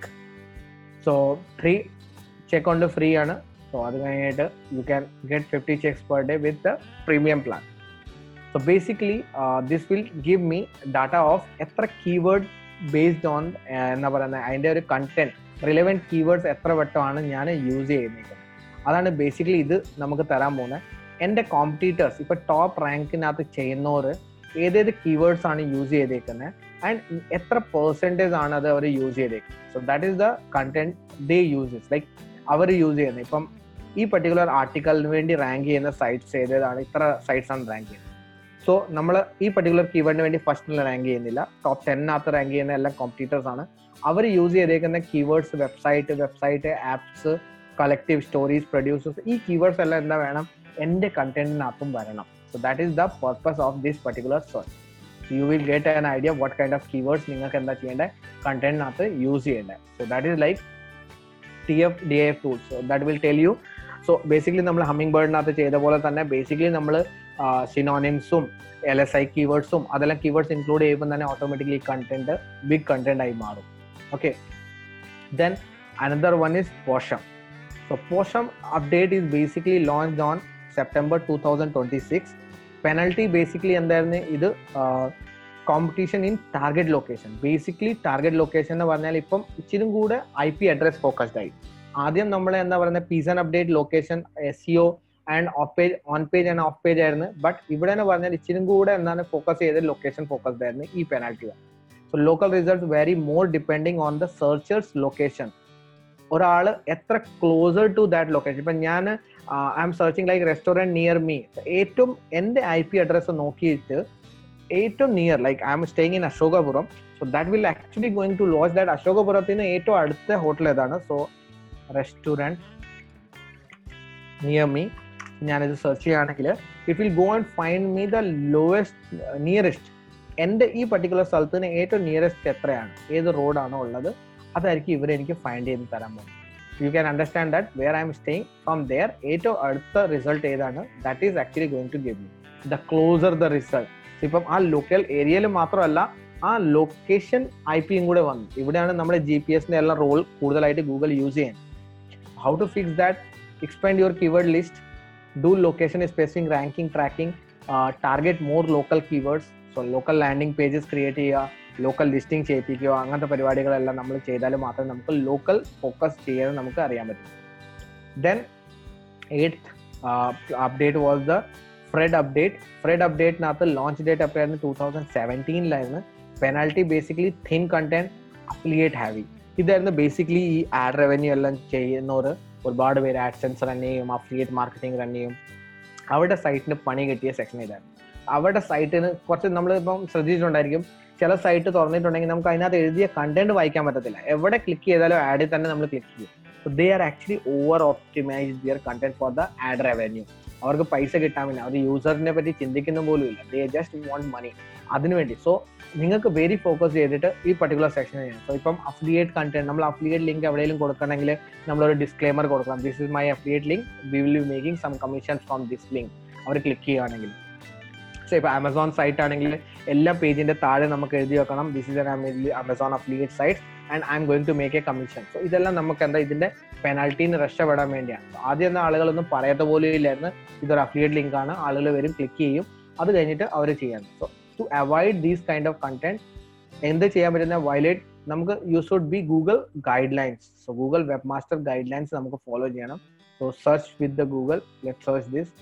So free, check on the free ആണ് so അത് കഴിഞ്ഞിട്ട് you can get fifty checks per day with the premium plan so basically this will give me data of എത്ര keyword based on എന്താ പറയുന്നത് അതിൻ്റെ ഒരു content relevant keywords എത്ര വട്ടമാണ് ഞാൻ യൂസ് ചെയ്യുന്നത് അതാണ് ബേസിക്കലി ഇത് നമുക്ക് തരാൻ പോകുന്നത് എൻ്റെ കോമ്പറ്റീറ്റേഴ്സ് ഇപ്പൊ ടോപ്പ് റാങ്കിനകത്ത് ചെയ്യുന്നവർ ഏതേത് കീവേഡ്സ് ആണ് യൂസ് ചെയ്തേക്കുന്നത് ആൻഡ് എത്ര പെർസെൻറ്റേജ് ആണ് അത് അവർ യൂസ് ചെയ്തേക്കുന്നത് so that is the content they uses like അവർ യൂസ് ചെയ്യുന്നത് ഇപ്പം ഈ പർട്ടിക്കുലർ ആർട്ടിക്കലിന് വേണ്ടി റാങ്ക് ചെയ്യുന്ന സൈറ്റ്സ് ഏതേതാണ് ഇത്ര സൈറ്റ്സ് ആണ് റാങ്ക് ചെയ്യുന്നത് സോ നമ്മൾ ഈ പർട്ടിക്കുലർ കീവേഡിന് വേണ്ടി ഫസ്റ്റിൽ റാങ്ക് ചെയ്യുന്നില്ല ടോപ്പ് ടെന്നിനകത്ത് റാങ്ക് ചെയ്യുന്ന എല്ലാ കോമ്പറ്റീറ്റേഴ്സ് ആണ് അവർ യൂസ് ചെയ്തേക്കുന്ന keywords website website apps collective stories producers ഈ കീവേഡ്സ് എല്ലാം എന്താ വേണം എൻ്റെ കണ്ടന്റിനകത്തും വരണം so that is the purpose of this particular search you will get an idea what kind of keywords നിങ്ങൾക്ക് എന്താ ചെയ്യേണ്ടത് കണ്ടന്റിനകത്ത് യൂസ് ചെയ്യേണ്ടത് so that is like T F D F tools so that will tell you so basically നമ്മൾ ഹമ്മിംഗ് ബേർഡിനകത്ത് ചെയ്ത പോലെ തന്നെ ബേസിക്കലി നമ്മൾ സിനോണിംസും എൽ എസ് ഐ കീവേഡ്സും അതെല്ലാം കീവേഡ്സ് ഇൻക്ലൂഡ് ചെയ്യുമ്പോൾ തന്നെ ഓട്ടോമാറ്റിക്കലി കണ്ടന്റ് ബിഗ് കണ്ടന്റ് ആയി മാറും okay then another one is Possum So POSHAM update is basically launched on September 2026. Penalty basically എന്തായിരുന്നു ഇത് competition in target location basically target location എന്ന് പറഞ്ഞാൽ ഇപ്പം ഇച്ചിരി കൂടെ ഐ പി അഡ്രസ് ഫോക്കസ്ഡ് ആയി ആദ്യം നമ്മൾ എന്താ പറയുന്നത് Pigeon update location SEO and off page on page and off page ആയിരുന്നു ബട്ട് ഇവിടെ എന്ന് പറഞ്ഞാൽ ഇച്ചിരി കൂടെ എന്താണ് ഫോക്കസ് ചെയ്ത് ലൊക്കേഷൻ ഫോക്കസ്ഡ് ആയിരുന്നു ഈ penalty so local result very more depending on the searchers location ഒരാൾ എത്ര ക്ലോസർ ടു ദാറ്റ് ലൊക്കേഷൻ ഇപ്പൊ ഞാൻ I'm searching like restaurant near me ഏറ്റവും എൻ്റെ ഐ പി അഡ്രസ്സ് നോക്കിയിട്ട് ഏറ്റവും near like I'm staying in Ashokapuram so that will actually going to lose that അശോകപുരത്തിന് ഏറ്റവും അടുത്ത ഹോട്ടൽ ഏതാണ് സോ റെസ്റ്റോറൻറ്റ് നിയർ മീ ഞാനിത് സെർച്ച് ചെയ്യുകയാണെങ്കിൽ it will go and find me the lowest nearest എൻ്റെ ഈ പർട്ടിക്കുലർ സ്ഥലത്തിന് ഏറ്റവും നിയറസ്റ്റ് എത്രയാണ് ഏത് റോഡാണോ ഉള്ളത് അതായിരിക്കും ഇവർ എനിക്ക് ഫൈൻഡ് ചെയ്ത് തരാൻ പോകുന്നത് you can understand that where I'm staying from there ഏറ്റവും അടുത്ത റിസൾട്ട് ഏതാണ് that is actually going to give you the closer the result ഇപ്പം ആ ലോക്കൽ ഏരിയയിൽ മാത്രമല്ല ആ ലൊക്കേഷൻ ഐ പിയും കൂടെ വന്നു ഇവിടെയാണ് നമ്മുടെ ജി പി എസിന്റെ എല്ലാം റോൾ കൂടുതലായിട്ട് ഗൂഗിൾ യൂസ് ചെയ്യുന്നത് how to fix that expand your keyword list do location specific ranking tracking target more local keywords so local landing pages create ചെയ്യുക ലോക്കൽ ലിസ്റ്റിംഗ് ചെയ്യിപ്പിക്കുകയോ അങ്ങനത്തെ പരിപാടികളെല്ലാം നമ്മൾ ചെയ്താൽ മാത്രമേ നമുക്ക് ലോക്കൽ ഫോക്കസ് ചെയ്യാൻ നമുക്ക് അറിയാൻ പറ്റൂ then eighth update was the Fred update Fred അപ്ഡേറ്റിനകത്ത് ലോഞ്ച് ഡേറ്റ് എപ്പോഴായിരുന്നു ടൂ തൗസൻഡ് സെവൻറ്റീനിലായിരുന്നു penalty basically thin content affiliate heavy ഇതായിരുന്നു ബേസിക്കലി ഈ ആഡ് റവന്യൂ എല്ലാം ചെയ്യുന്നവർ ഒരുപാട് പേര് ആഡ്സെൻസ് റൺ ചെയ്യും അഫിലിയേറ്റ് മാർക്കറ്റിംഗ് റൺ ചെയ്യും അവരുടെ സൈറ്റിന് പണി കിട്ടിയ സെക്ഷൻ ഇതായിരുന്നു അവരുടെ സൈറ്റിന് കുറച്ച് നമ്മൾ ഇപ്പം ശ്രദ്ധിച്ചിട്ടുണ്ടായിരിക്കും ചില സൈറ്റ് തുറന്നിട്ടുണ്ടെങ്കിൽ നമുക്ക് അതിനകത്ത് എഴുതിയ കണ്ടന്റ് വായിക്കാൻ പറ്റത്തില്ല എവിടെ ക്ലിക്ക് ചെയ്താലും ആഡിൽ തന്നെ നമ്മൾ ക്ലിക്ക് ചെയ്യും so they are actually over optimize their content for the ad revenue അവർക്ക് പൈസ കിട്ടാൻ വേണ്ടി അവർ യൂസറിനെ പറ്റി ചിന്തിക്കുന്ന പോലും ഇല്ല ദേ ജസ്റ്റ് വാണ്ട് മണി അതിനുവേണ്ടി സോ നിങ്ങൾക്ക് വെരി ഫോക്കസ് ചെയ്തിട്ട് ഈ പർട്ടിക്കുലർ സെക്ഷൻ ചെയ്യണം സോ ഇപ്പം അഫിലിയേറ്റ് കണ്ടന്റ് നമ്മൾ അഫിലിയേറ്റ് ലിങ്ക് എവിടെയെങ്കിലും കൊടുക്കണമെങ്കിൽ നമ്മളൊരു ഡിസ്ക്ലെയിമർ കൊടുക്കണം this is my affiliate link we will be making some commission from this link അവർ ക്ലിക്ക് ചെയ്യുകയാണെങ്കിൽ സോ ഇപ്പൊ ആമസോൺ സൈറ്റ് ആണെങ്കിൽ എല്ലാ പേജിന്റെ താഴെ നമുക്ക് എഴുതി വെക്കണം this is Amazon affiliate site and I'm going to make a commission so ഇതെല്ലാം നമുക്ക് എന്താ ഇതിന്റെ പെനാൽറ്റിന്ന് രക്ഷപ്പെടാൻ വേണ്ടിയാണ് ആദ്യം ഒന്നും ആളുകളൊന്നും പറയാത്ത പോലും ഇല്ലായിരുന്നു ഇതൊരു അഫിലിയേറ്റ് ലിങ്ക് ആണ് ആളുകൾ വരും ക്ലിക്ക് ചെയ്യും അത് കഴിഞ്ഞിട്ട് അവർ ചെയ്യാൻ so to avoid these kind of content എന്ത് ചെയ്യാൻ പറ്റുന്ന വയലേറ്റ് നമുക്ക് you should be Google guidelines so Google webmaster guidelines നമുക്ക് ഫോളോ ചെയ്യണം so search with the Google let search this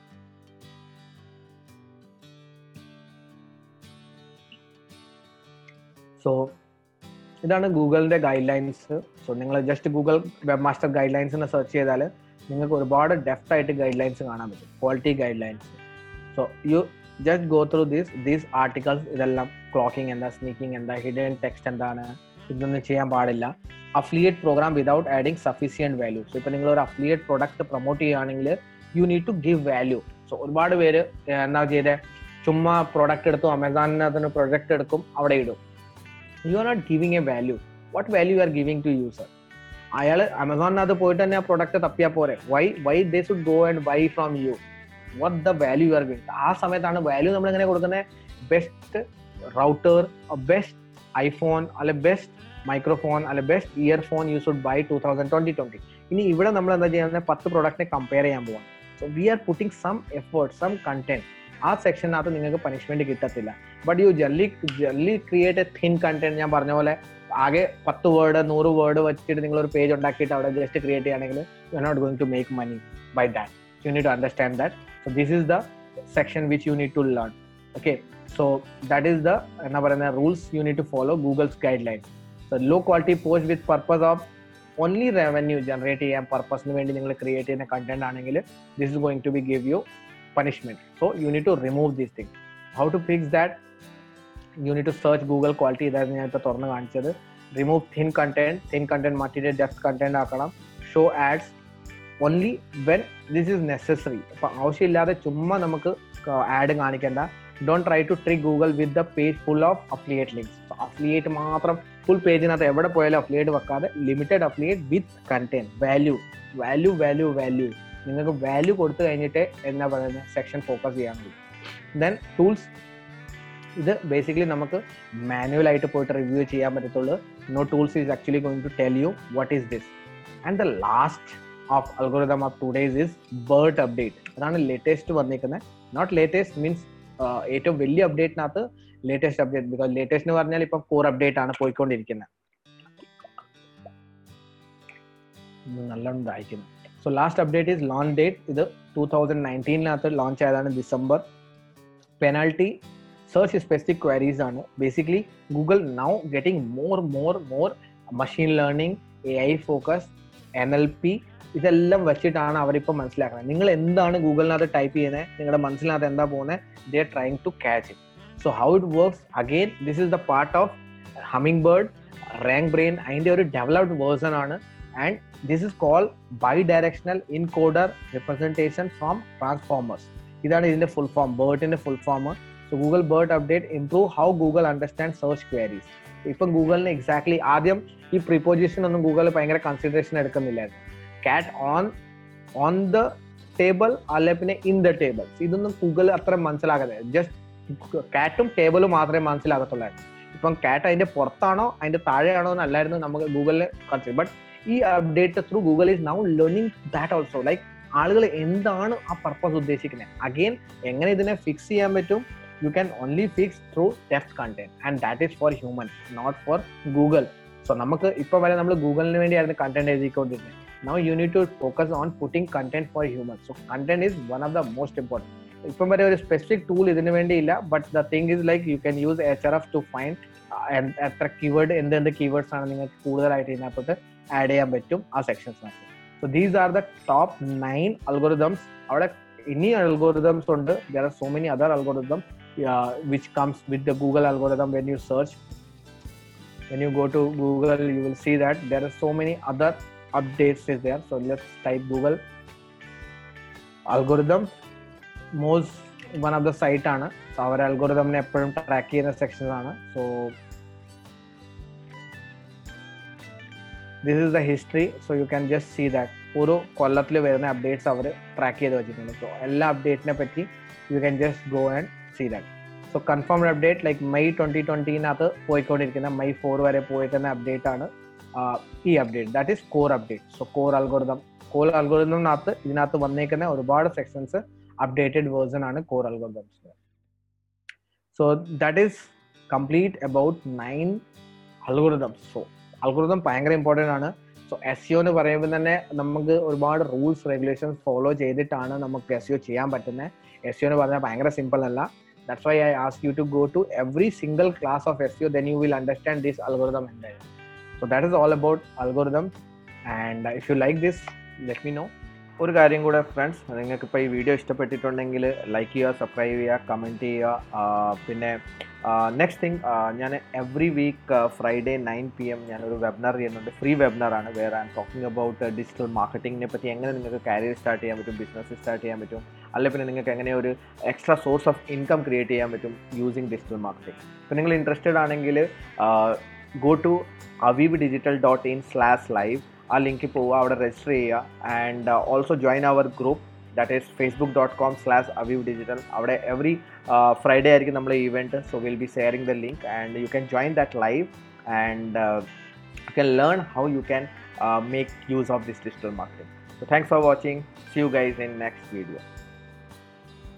so ഇതാണ് ഗൂഗിളിന്റെ ഗൈഡ് ലൈൻസ് സോ നിങ്ങൾ just Google webmaster guidelines എന്ന് search ചെയ്താൽ നിങ്ങൾക്ക് ഒരുപാട് ഡെഫ്റ്റ് ആയിട്ട് ഗൈഡ് ലൈൻസ് കാണാൻ പറ്റും quality guidelines so you just go through these these articles ഇതെല്ലാം ക്ലോക്കിംഗ് എന്താ സ്നീക്കിംഗ് എന്താ ഹിഡൻ ടെക്സ്റ്റ് എന്താണ് ഇതൊന്നും ചെയ്യാൻ പാടില്ല affiliate program without adding sufficient value so ഇപ്പൊ നിങ്ങൾ ഒരു അഫിലിയേറ്റ് പ്രൊഡക്റ്റ് പ്രൊമോട്ട് ചെയ്യുകയാണെങ്കിൽ you need to give value so ഒരുപാട് പേര് എന്താ ചെയ്തേ ചുമ്മാ പ്രൊഡക്റ്റ് എടുത്തും അമേസോണിനകത്ത് പ്രൊഡക്റ്റ് എടുക്കും അവിടെ ഇടും you are not giving a value what value you are giving to user അയാൾ അമസോണിനകത്ത് പോയിട്ട് തന്നെ ആ പ്രൊഡക്റ്റ് തപ്പിയാൽ പോരെ why why they should go and buy from you what the value you are giving ആ സമയത്താണ് വാല്യൂ നമ്മൾ എങ്ങനെ കൊടുക്കുന്നത് ബെസ്റ്റ് റൗട്ടർ ബെസ്റ്റ് ഐഫോൺ അല്ലെ ബെസ്റ്റ് മൈക്രോഫോൺ അല്ലെ best earphone you should buy two thousand twenty twenty ഇനി ഇവിടെ നമ്മൾ എന്താ ചെയ്യുന്നത് പത്ത് പ്രൊഡക്റ്റിനെ കമ്പയർ ചെയ്യാൻ പോവാം so we are putting some effort some content ആ സെക്ഷനകത്ത് നിങ്ങൾക്ക് പണിഷ്മെന്റ് കിട്ടത്തില്ല ബട്ട് യു ജല്ലി ജല്ലി ക്രിയേറ്റ് എ തിൻ കണ്ടന്റ് ഞാൻ പറഞ്ഞ പോലെ ആകെ പത്ത് വേർഡ് നൂറ് വേർഡ് വെച്ചിട്ട് നിങ്ങൾ ഒരു പേജ് ഉണ്ടാക്കിയിട്ട് അവിടെ ജസ്റ്റ് ക്രിയേറ്റ് ചെയ്യുകയാണെങ്കിൽ you are not going to make money by that you need to understand that so this is the section which you need to learn okay so that is the എന്താ പറയുന്ന rules you need to follow Google's guidelines so low quality post with purpose of only revenue generate ചെയ്യാൻ പർപ്പസിന് വേണ്ടി നിങ്ങൾ create ചെയ്യുന്ന content ആണെങ്കിൽ this is going to be give you punishment so you need to remove these thing how to fix that you need to search Google quality ഇതായിരുന്നു ഞാൻ ഇപ്പോൾ തുറന്ന് കാണിച്ചത് remove thin content thin content മാറ്റിയിട്ട് depth content ആക്കണം show ads only when this is necessary അപ്പൊ ആവശ്യമില്ലാതെ ചുമ്മാ നമുക്ക് ആഡ് കാണിക്കേണ്ട don't try to trick Google with the page full of affiliate links affiliate മാത്രം ഫുൾ പേജിനകത്ത് എവിടെ പോയാലും അഫ്ലിയേറ്റ് വെക്കാതെ limited affiliate with content value value value value നിങ്ങൾക്ക് വാല്യൂ കൊടുത്തു കഴിഞ്ഞിട്ട് എന്താ പറയുന്നത് സെക്ഷൻ ഫോക്കസ് ചെയ്യാൻ കഴിയും ദെൻ ടൂൾസ് ഇത് ബേസിക്കലി നമുക്ക് മാനുവൽ ആയിട്ട് പോയിട്ട് റിവ്യൂ ചെയ്യാൻ പറ്റത്തുള്ളൂ no tools is actually going to tell you what is this and the last of algorithm of today's is BERT update അതാണ് ലേറ്റസ്റ്റ് വന്നിരിക്കുന്നത് നോട്ട് ലേറ്റസ്റ്റ് മീൻസ് ഏറ്റവും വലിയ അപ്ഡേറ്റിനകത്ത് ലേറ്റസ്റ്റ് അപ്ഡേറ്റ് ബിക്കോസ് ലേറ്റസ്റ്റ് എന്ന് പറഞ്ഞാൽ ഇപ്പം കോർ അപ്ഡേറ്റ് ആണ് പോയിക്കൊണ്ടിരിക്കുന്നത് നല്ലോണം ദാഹിക്കുന്നു so last update is launch date ഇത് ടൂ തൗസൻഡ് നയൻറ്റീനിനകത്ത് ലോഞ്ച് ആയതാണ് December penalty search specific queries ആണ് basically Google now getting more more more machine learning A I focus N L P ഇതെല്ലാം വെച്ചിട്ടാണ് അവരിപ്പോൾ മനസ്സിലാക്കുന്നത് നിങ്ങൾ എന്താണ് ഗൂഗിളിനകത്ത് ടൈപ്പ് ചെയ്യുന്നത് നിങ്ങളുടെ മനസ്സിനകത്ത് എന്താ പോകുന്നത് they are trying to catch it so how it works again this is the part of hummingbird rank brain അതിൻ്റെ ഒരു ഡെവലപ്ഡ് വേർഷൻ ആണ് and this is call bidirectional encoder representation from transformers ഇതാണ് ഇതിന്റെ full form ബേർട്ടിന്റെ full form so Google BERT update improve how Google understand search queries ഇപ്പം ഗൂഗിളിന് exactly ആദ്യം ഈ പ്രിപ്പോസിഷൻ ഒന്നും ഗൂഗിൾ ഭയങ്കര കൺസിഡറേഷൻ എടുക്കുന്നില്ലായിരുന്നു കാറ്റ് ഓൺ ഓൺ ദ ടേബിൾ അല്ലെ പിന്നെ ഇൻ ദ ടേബിൾ ഇതൊന്നും ഗൂഗിൾ അത്ര മനസ്സിലാകാതെ ജസ്റ്റ് കാറ്റും ടേബിളും മാത്രമേ മനസ്സിലാകത്തുള്ളായിരുന്നു ഇപ്പം കാറ്റ് അതിന്റെ പുറത്താണോ അതിന്റെ താഴെയാണോ എന്നല്ലായിരുന്നു നമുക്ക് ഗൂഗിളിൽ കൺസിഡർ ബട്ട് ഈ update through Google is now learning that also like ആളുകൾ എന്താണ് ആ പർപ്പസ് ഉദ്ദേശിക്കുന്നത് അഗെയിൻ എങ്ങനെ ഇതിനെ ഫിക്സ് ചെയ്യാൻ പറ്റും you can only fix through test content and that is for human not for Google so നമുക്ക് ഇപ്പൊ വരെ നമ്മൾ ഗൂഗിളിന് വേണ്ടിയായിരുന്നു കണ്ടന്റ് എഴുതിക്കൊണ്ടിരുന്നത് now you need to focus on putting content for human so content is one of the most important ഇപ്പം വരെ ഒരു സ്പെസിഫിക് ടൂൾ ഇതിന് വേണ്ടിയില്ല but the thing is like you can use H R F to find എത്ര keyword എന്തെന്ത് keywords ആണ് നിങ്ങൾക്ക് കൂടുതലായിട്ട് ഇതിനകത്തോട്ട് ആഡ് ചെയ്യാൻ പറ്റും ആ സെക്ഷൻസിനകത്ത് so these are the top nine algorithms അവിടെ ഇനി അൽഗോറിതംസ് ഉണ്ട് there are so many other algorithm which comes with the Google algorithm when you search when you go to google you will see that there are so many other updates is there so let's type google algorithm most one of the site ആണ് so അവർ അൽഗോറിതമിനെ എപ്പോഴും track ചെയ്യുന്ന sections ആണ് so this is the history so you can just see that ഓരോ കൊല്ലത്തിൽ വരുന്ന updates അവർ track ചെയ്ത് വെച്ചിട്ടുണ്ട് സോ എല്ലാ അപ്ഡേറ്റിനെ പറ്റി you can just go and see that so confirmed update like May twenty ട്വന്റിനകത്ത് പോയിക്കൊണ്ടിരിക്കുന്ന മെയ് ഫോർ വരെ പോയിരിക്കുന്ന അപ്ഡേറ്റ് ആണ് ഈ update that is core update so core algorithm core അൽഗോറിതത്തിനകത്ത് ഇതിനകത്ത് വന്നേക്കുന്ന ഒരുപാട് സെക്ഷൻസ് അപ്ഡേറ്റഡ് വേർഷൻ ആണ് core algorithms so that is complete about nine algorithms so algorithm ഭയങ്കര ഇമ്പോർട്ടൻ്റ് ആണ് സോ എസ് യു എന്ന് പറയുമ്പോൾ തന്നെ നമുക്ക് ഒരുപാട് റൂൾസ് റെഗുലേഷൻസ് ഫോളോ ചെയ്തിട്ടാണ് നമുക്ക് എസ് യു ചെയ്യാൻ പറ്റുന്നത് എസ് യു എന്ന് പറഞ്ഞാൽ ഭയങ്കര സിമ്പിൾ അല്ല that's why I ask you to go to every single class of S U then you will understand this algorithm എന്തായാലും so that is all about algorithm and if you like this let me know ഒരു കാര്യം കൂടെ friends നിങ്ങൾക്ക് ഇപ്പോൾ ഈ video ഇഷ്ടപ്പെട്ടിട്ടുണ്ടെങ്കിൽ like ചെയ്യുക subscribe ചെയ്യുക കമൻറ്റ് ചെയ്യുക പിന്നെ നെക്സ്റ്റ് തിങ് ഞാൻ every week Friday nine P M ഞാനൊരു വെബിനാർ ചെയ്യുന്നുണ്ട് ഫ്രീ വെബിനാർ ആണ് വേറെ I'm talking about digital മാർക്കറ്റിങ്ങിനെ പറ്റി എങ്ങനെ നിങ്ങൾക്ക് കരിയർ സ്റ്റാർട്ട് ചെയ്യാൻ പറ്റും ബിസിനസ് സ്റ്റാർട്ട് ചെയ്യാൻ പറ്റും അല്ലെങ്കിൽ പിന്നെ നിങ്ങൾക്ക് എങ്ങനെ ഒരു extra source of income create ചെയ്യാൻ പറ്റും യൂസിങ് ഡിജിറ്റൽ മാർക്കറ്റിംഗ് അപ്പോൾ നിങ്ങൾ ഇൻട്രസ്റ്റഡ് ആണെങ്കിൽ go to Aviv digital dot in slash live ആ ലിങ്കിൽ പോവുക അവിടെ രജിസ്റ്റർ ചെയ്യുക and also join our group that is Facebook dot com slash Aviv digital അവിടെ എവറി ഫ്രൈഡേ ആയിരിക്കും നമ്മളെ event so will be sharing the link and you can join that live and you can learn how you can make use of this digital marketing So thanks for watching. See you guys in next video.